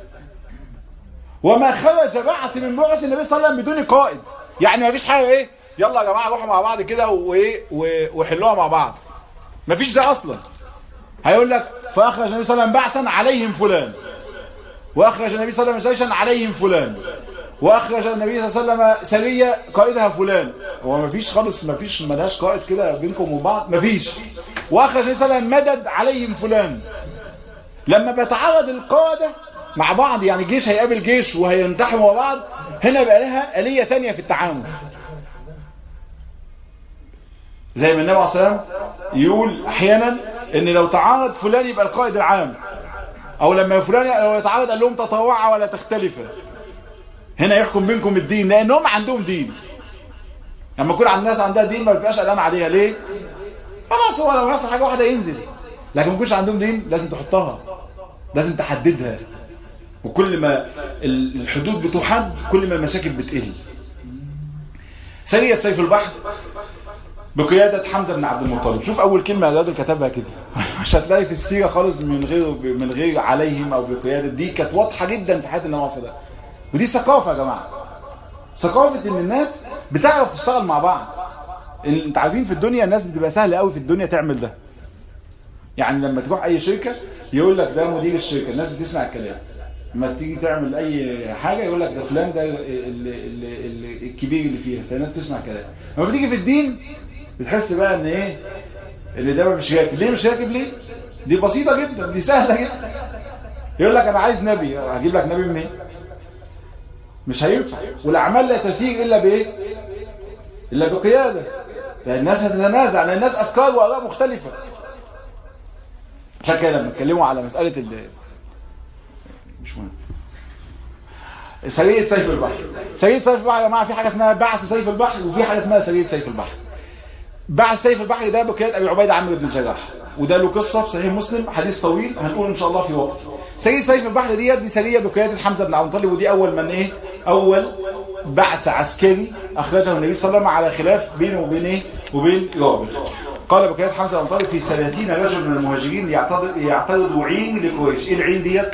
وما خرج بعث من بعث النبي صلى الله عليه وسلم بدون قائد يعني ما فيش حاجه ايه يلا يا جماعه روحوا مع بعض كده وايه وحلوها مع بعض ما فيش ده اصلا هيقول لك فاخرج النبي صلى الله عليه وسلم بعثا عليهم فلان واخرج النبي صلى الله عليه وسلم جيشا عليهم فلان واخرج النبي صلى الله عليه وسلم سريه قائدها فلان هو ما فيش خالص ما فيش ملهاش قائد كده بينكم وبعض ما فيش واخرج النبي صلى الله عليه وسلم مدد عليهم فلان لما بيتعرض القاده مع بعض يعني جيش هيقابل جيش وهينتحموا مع بعض هنا بقى لها آلية تانية في التعامل زي ما النبي عليه الصلاة والسلام يقول احيانا ان لو تعارض فلان يبقى القائد العام او لما فلان لو يتعارض قال لهم تطوعا ولا تختلفا هنا يحكم بينكم الدين لانهم عندهم دين لما يكون عند الناس عندها دين ما بيبقاش قلقان عليها ليه خلاص هو لو يحصل حاجه واحده ينزل لكن ما يكونش عندهم دين لازم تحطها لازم تحددها وكل ما الحدود بتحد كل ما المشاكل بتقل سرية سيف البحر بقيادة حمزة بن عبد المطلب شوف أول كلمة الراجل كتبها كده مش هتلاقي في السيرة خالص من غير من غير عليهم أو بقيادة دي كانت واضحة جدا في حياة النبي صلى الله عليه وسلم ودي ثقافة يا جماعة ثقافة إن الناس بتعرف تشتغل مع بعض انت عارفين في الدنيا الناس بتبقى سهلة قوي في الدنيا تعمل ده يعني لما تروح أي شركة يقول لك ده مدير الشركة الناس بتسمع الكلام لما تيجي تعمل اي حاجة يقول لك ده فلان ده الكبير اللي فيها فالناس تسمع كلام لما بتيجي في الدين بتحس بقى ان ايه ان ده مش راكب ليه مش راكب ليه دي بسيطة جدا دي سهلة جدا يقول لك انا عايز نبي هجيب لك نبي منين إيه؟ مش هينفع والاعمال لا تسير الا بايه الا بقيادة لان الناس هتتنازع لان الناس افكار واراء مختلفة عشان كده لما اتكلموا على مسألة ال مش مهم سرية سيف البحر سرية سيف البحر يا جماعة في حاجة اسمها بعث سيف البحر وفي حاجة اسمها سرية سيف البحر بعث سيف البحر ده بقيادة أبي عبيدة عمرو بن الجراح وده له قصة في صحيح مسلم حديث طويل هنقول إن شاء الله في وقت سرية سيف البحر دي دي سرية بقيادة حمزة بن عبد المطلب ودي أول من إيه أول بعث عسكري أخرجه النبي صلى الله عليه وسلم على خلاف بينه وبين إيه وبين رابط قال بقيادة حمزة بن عبد المطلب في 30 رجل من المهاجرين يعترضوا عين لقريش إيه العين ديت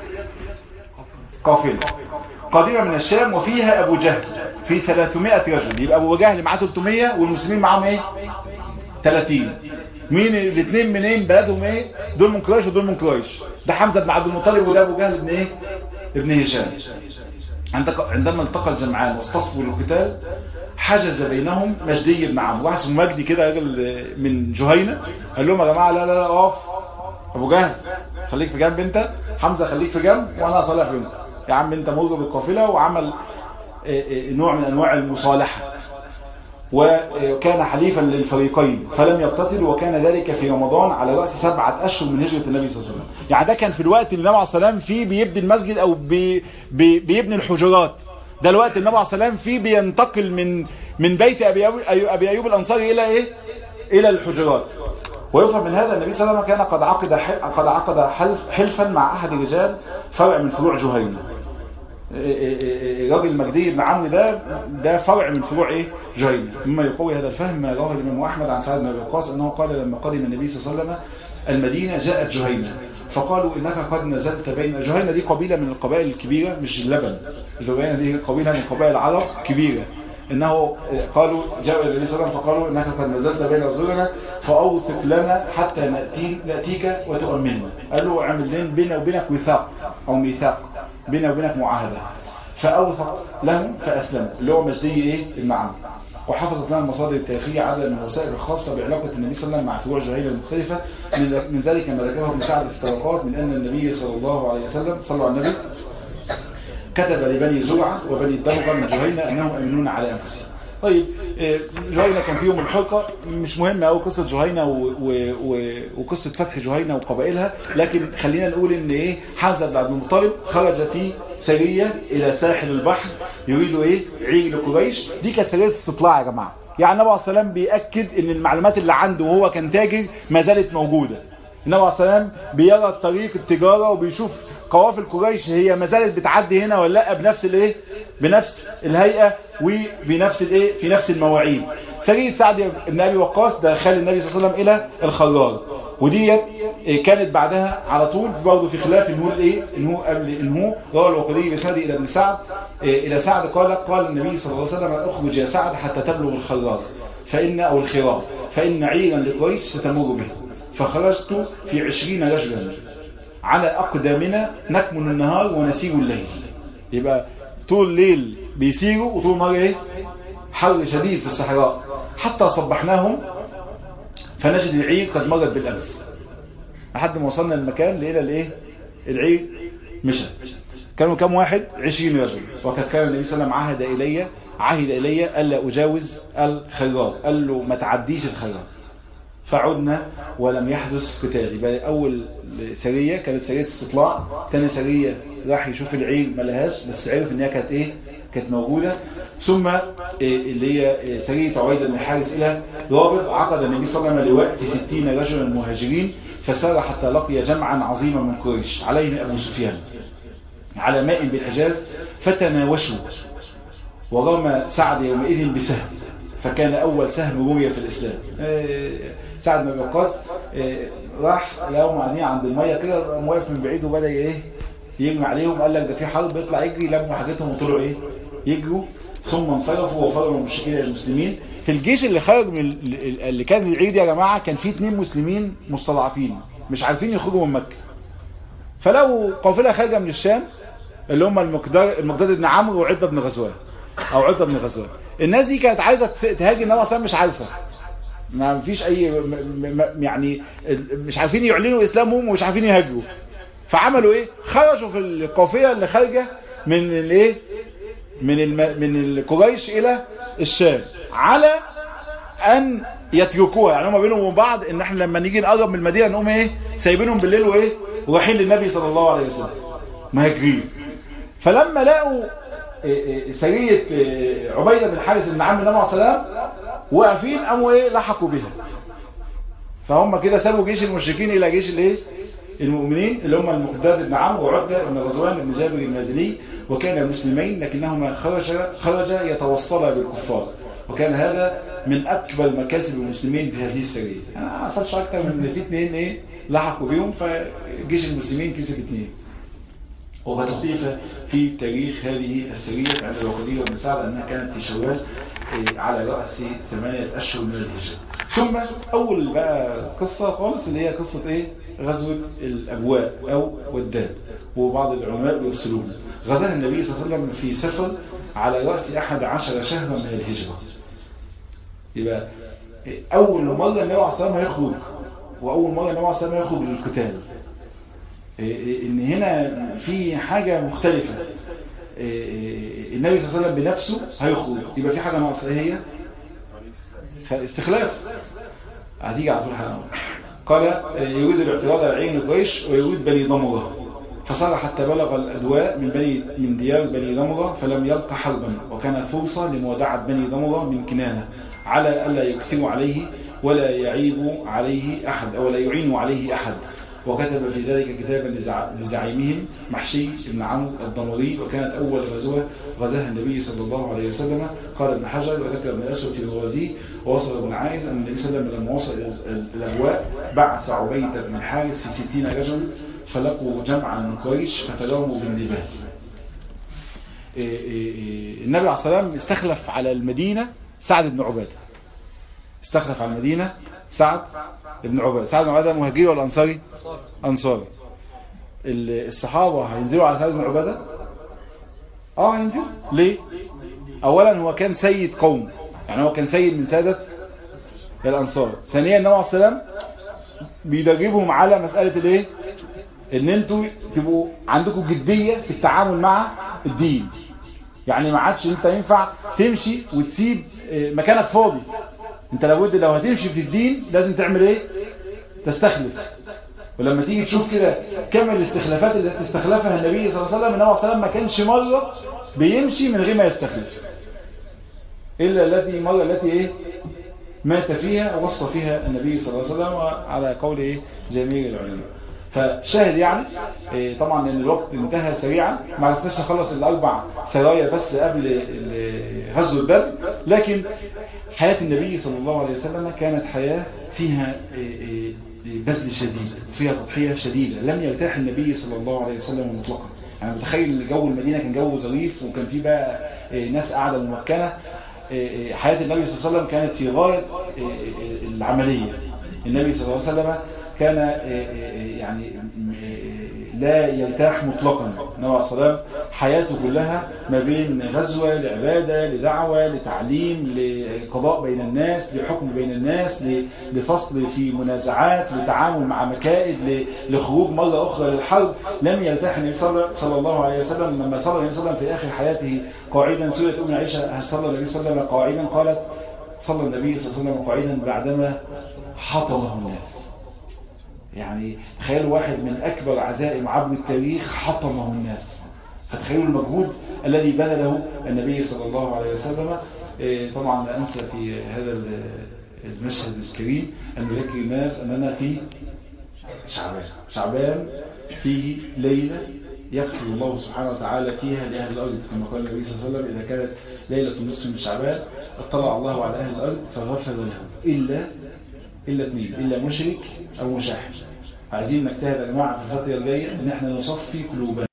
قافلة قادمة من الشام وفيها أبو جهل في 300 رجل يبقى أبو جهل معاه 300 والمسلمين معاهم إيه 30 مين الاثنين منين بلدهم ايه دول من قريش ودول من قريش ده حمزة بن عبد المطلب وده ابو جهل ابن ايه ابن هشام عندما التقى الجمعان واصطفوا للقتال حجز بينهم مجدي بن عمرو واحد اسمه مجدي كده راجل من جهينة قال لهم يا جماعه لا لا لا اقف ابو جهل خليك في جنب انت حمزة خليك في جنب وانا اصالح بينكم يا عم انت مر بالقافله وعمل نوع من انواع المصالحه وكان حليفا للفريقين فلم يقتتلوا وكان ذلك في رمضان على رأس سبعة أشهر من هجرة النبي صلى الله عليه وسلم يعني ده كان في الوقت اللي النبي عليه الصلاة والسلام فيه بيبني المسجد أو بي بي بيبني الحجرات ده الوقت النبي عليه الصلاة والسلام فيه بينتقل من من بيت أبي أيوب, أبي أيوب الأنصاري إلى إيه إلى الحجرات ويفهم من هذا النبي صلى الله عليه وسلم كان قد عقد قد عقد حلف حلفا مع أحد الرجال فرع من فروع جهينة الراجل المجدي بن عمرو ده ده فرع من فروع ايه جهينة مما يقوي هذا الفهم ما رواه الامام احمد عن سعد بن ابي وقاص انه قال لما قدم النبي صلى الله عليه وسلم المدينه جاءت جهينة فقالوا انك قد نزلت بين جهينة دي قبيله من القبائل الكبيره مش اللبن جهينة دي قبيله من قبائل العرب كبيره انه قالوا جاءوا النبي صلى الله عليه وسلم فقالوا انك قد نزلت بين رسولنا فاوثق لنا حتى نأتي ناتيك وتؤمننا قال له اعمل لنا بيننا وبينك وثاق او ميثاق بيننا وبينك معاهده فاوثق لهم فاسلموا اللي هو مجدي ايه المعنى وحفظت لنا المصادر التاريخية عدد من الوسائل الخاصة بعلاقة النبي صلى الله عليه وسلم مع فروع جهيلة المختلفة من ذلك ما ذكره ابن سعد في الطبقات من أن النبي صلى الله عليه وسلم صلوا على النبي كتب لبني زرعة وبني الدمغة من جهينة أنهم أمنون على أنفسهم طيب جهينة كان فيهم الحلقة مش مهمة أو قصة جهينة وقصة فتح جهينة وقبائلها لكن خلينا نقول ان ايه حمزة بن عبد المطلب خرج في سرية الى ساحل البحر يريد ايه عير لقريش دي كانت سرية استطلاع يا جماعة يعني النبي عليه الصلاة والسلام بيأكد ان المعلومات اللي عنده وهو كان تاجر ما زالت موجودة النبي عليه الصلاة والسلام بيرى طريق التجارة وبيشوف قوافل قريش هي ما زالت بتعدي هنا ولا لا بنفس الايه بنفس الهيئة وبنفس الايه في نفس المواعيد سرية سعد بن ابي وقاص ده خال النبي صلى الله عليه وسلم الى الخرار وديت كانت بعدها على طول برضه في خلاف ان هو الايه ان هو قبل ان هو روى الوقدي بسند الى ابن سعد الى سعد قال قال النبي صلى الله عليه وسلم اخرج يا سعد حتى تبلغ الخرار فان او الخرار فان عيرا لقريش ستمر به فخرجت في عشرين رجلا على أقدامنا نكمن النهار ونسير الليل يبقى طول الليل بيسيروا وطول النهار ايه حر شديد في الصحراء حتى صبحناهم فنجد العير قد مرت بالأمس لحد ما وصلنا المكان لقينا الايه العير مشى كانوا كم واحد عشرين رجل وقد كان النبي صلى الله عليه وسلم عهد إلي عهد إلي ألا أجاوز الخراج قال له ما تعديش الخراج فعدنا ولم يحدث قتال يبقى أول سرية كانت سرية استطلاع ثاني سرية راح يشوف العير ما لهاش بس عرف ان هي كانت ايه كانت موجودة ثم إيه اللي هي سرية عبيدة بن حارس إلى رابط عقد النبي صلى الله عليه وسلم لواء في ستين رجلا مهاجرين فسار حتى لقي جمعا عظيما من قريش عليهم أبو سفيان على ماء بالحجاز فتناوشوا ورمى سعد يومئذ بسهم فكان أول سهم رمي في الإسلام سعد بن وقاص راح لهم عينيه عند المية كده واقف من بعيد وبدأ ايه يجمع عليهم قال لك ده في حرب يطلع يجري لموا حاجتهم وطلعوا ايه يجروا ثم انصرفوا وفروا المشركين المسلمين في الجيش اللي خرج من اللي كان العيد يا جماعة كان فيه اتنين مسلمين مستضعفين مش عارفين يخرجوا من مكة فلو قافلة خارجة من الشام اللي هم المقدار المقداد بن عمرو وعدة بن غزوان او عدة بن غزوان الناس دي كانت عايزة تهاجم النبي صلى مش عارفة ما فيش اي م م يعني مش عارفين يعلنوا اسلامهم ومش عارفين يهاجروا فعملوا ايه خرجوا في القافله اللي خارجه من الايه من الم... من القريش الى الشام على ان يتركوها يعني هم بينهم وبين بعض ان احنا لما نيجي نقرب من المدينه نقوم ايه سايبينهم بالليل وايه ورايحين للنبي صلى الله عليه وسلم مهاجرين فلما لقوا سريه عبيده بن حارث بن عم النبي صلى الله عليه وسلم واقفين قاموا ايه لحقوا بها فهم كده سابوا جيش المشركين الى جيش الايه المؤمنين اللي هم المقداد بن عمرو وعقبه بن غزوان بن جابر المازني وكان مسلمين لكنهما خرج خرج يتوصلا بالكفار وكان هذا من اكبر مكاسب المسلمين في هذه السريه انا ما حصلش اكتر من في اثنين ايه لحقوا بيهم فجيش المسلمين كسب اثنين وقد اختلف في تاريخ هذه السرية عند الوقدية بن سعد أنها كانت في شوال على رأس ثمانية أشهر من الهجرة ثم أول بقى قصة خالص اللي هي قصة إيه غزوة الأبواء أو وداد وبعض العلماء يرسلون غزاها النبي صلى الله عليه وسلم في سفر على رأس أحد عشر شهرا من الهجرة يبقى أول مرة النبي عليه الصلاة والسلام هيخرج وأول مرة النبي عليه الصلاة والسلام يخرج للقتال ان هنا في حاجة مختلفة النبي صلى الله عليه وسلم بنفسه هيخرج يبقى في حاجة ناقصة ايه هي استخلاف هتيجي على طول حاجة قال يريد الاعتراض على عين قريش ويريد بني ضمرة فصار حتى بلغ الأدواء من بني من ديار بني ضمرة فلم يلق حربا وكانت فرصة لمودعة بني ضمرة من كنانة على ألا يكثروا عليه ولا يعيب عليه أحد أو لا يعين عليه أحد وكتب في ذلك كتابا لزعيمهم محشي بن عمرو الضمري وكانت أول غزوة غزاها النبي صلى الله عليه وسلم قال ابن حجر وذكر ابن الأسود في موازيه ووصل ابن عايز أن النبي صلى الله عليه وسلم لما وصل الأبواء بعث عبيدة بن حارث في ستين رجل فلقوا جمعا من قريش فتلاموا بالنبال النبي عليه الصلاة والسلام استخلف على المدينة سعد بن عبادة استخلف على المدينة سعد بن عبادة سعد بن عبادة مهاجري ولا أنصاري أنصاري الصحابة هينزلوا على سعد بن عبادة اه هينزلوا ليه اولا هو كان سيد قوم يعني هو كان سيد من سادة الأنصار ثانيا النبي عليه السلام بيدربهم على مسألة الايه ان انتوا تبقوا عندكم جدية في التعامل مع الدين يعني ما عادش انت ينفع تمشي وتسيب مكانك فاضي انت لابد لو هتمشي في الدين لازم تعمل ايه تستخلف ولما تيجي تشوف كده كم الاستخلافات اللي استخلفها النبي صلى الله عليه وسلم النبي صلى الله عليه وسلم ما كانش مرة بيمشي من غير ما يستخلف إلا التي مرة التي ايه مات فيها وصى فيها النبي صلى الله عليه وسلم على قول ايه جميع العلماء فشاهد يعني إيه طبعا ان الوقت انتهى سريعا ما عرفناش نخلص الاربع سرايا بس قبل غزو البدر لكن حياة النبي صلى الله عليه وسلم كانت حياة فيها بذل شديد فيها تضحية شديدة لم يرتاح النبي صلى الله عليه وسلم مطلقا يعني متخيل جو المدينة كان جو ظريف وكان فيه بقى ناس قاعدة ممكنة حياة النبي صلى الله عليه وسلم كانت في غاية العملية النبي صلى الله عليه وسلم كان يعني لا يرتاح مطلقا النبي عليه الصلاة حياته كلها ما بين غزوة لعبادة لدعوة لتعليم لقضاء بين الناس لحكم بين الناس لفصل في منازعات لتعامل مع مكائد لخروج مرة أخرى للحرب لم يرتاح النبي صلى الله عليه وسلم لما صلى النبي صلى الله عليه وسلم في آخر حياته قاعدا سورة أم عائشة صلى النبي صلى الله عليه وسلم قاعدا قالت صلى النبي صلى الله عليه وسلم قاعدا بعدما حطمه الناس يعني تخيلوا واحد من أكبر عزائم عبر التاريخ حطمه الناس فتخيلوا المجهود الذي بذله النبي صلى الله عليه وسلم طبعا لا أنسى في هذا المشهد الكريم أن نذكر الناس أننا في شعبان شعبان فيه ليلة يغفر الله سبحانه وتعالى فيها لأهل الأرض كما قال النبي صلى الله عليه وسلم إذا كانت ليلة النصف من شعبان اطلع الله على أهل الأرض فغفر لهم إلا إلا اثنين إلا مشرك أو مشاحن عايزين نجتهد يا جماعة في الفترة الجاية إن احنا نصفي قلوبنا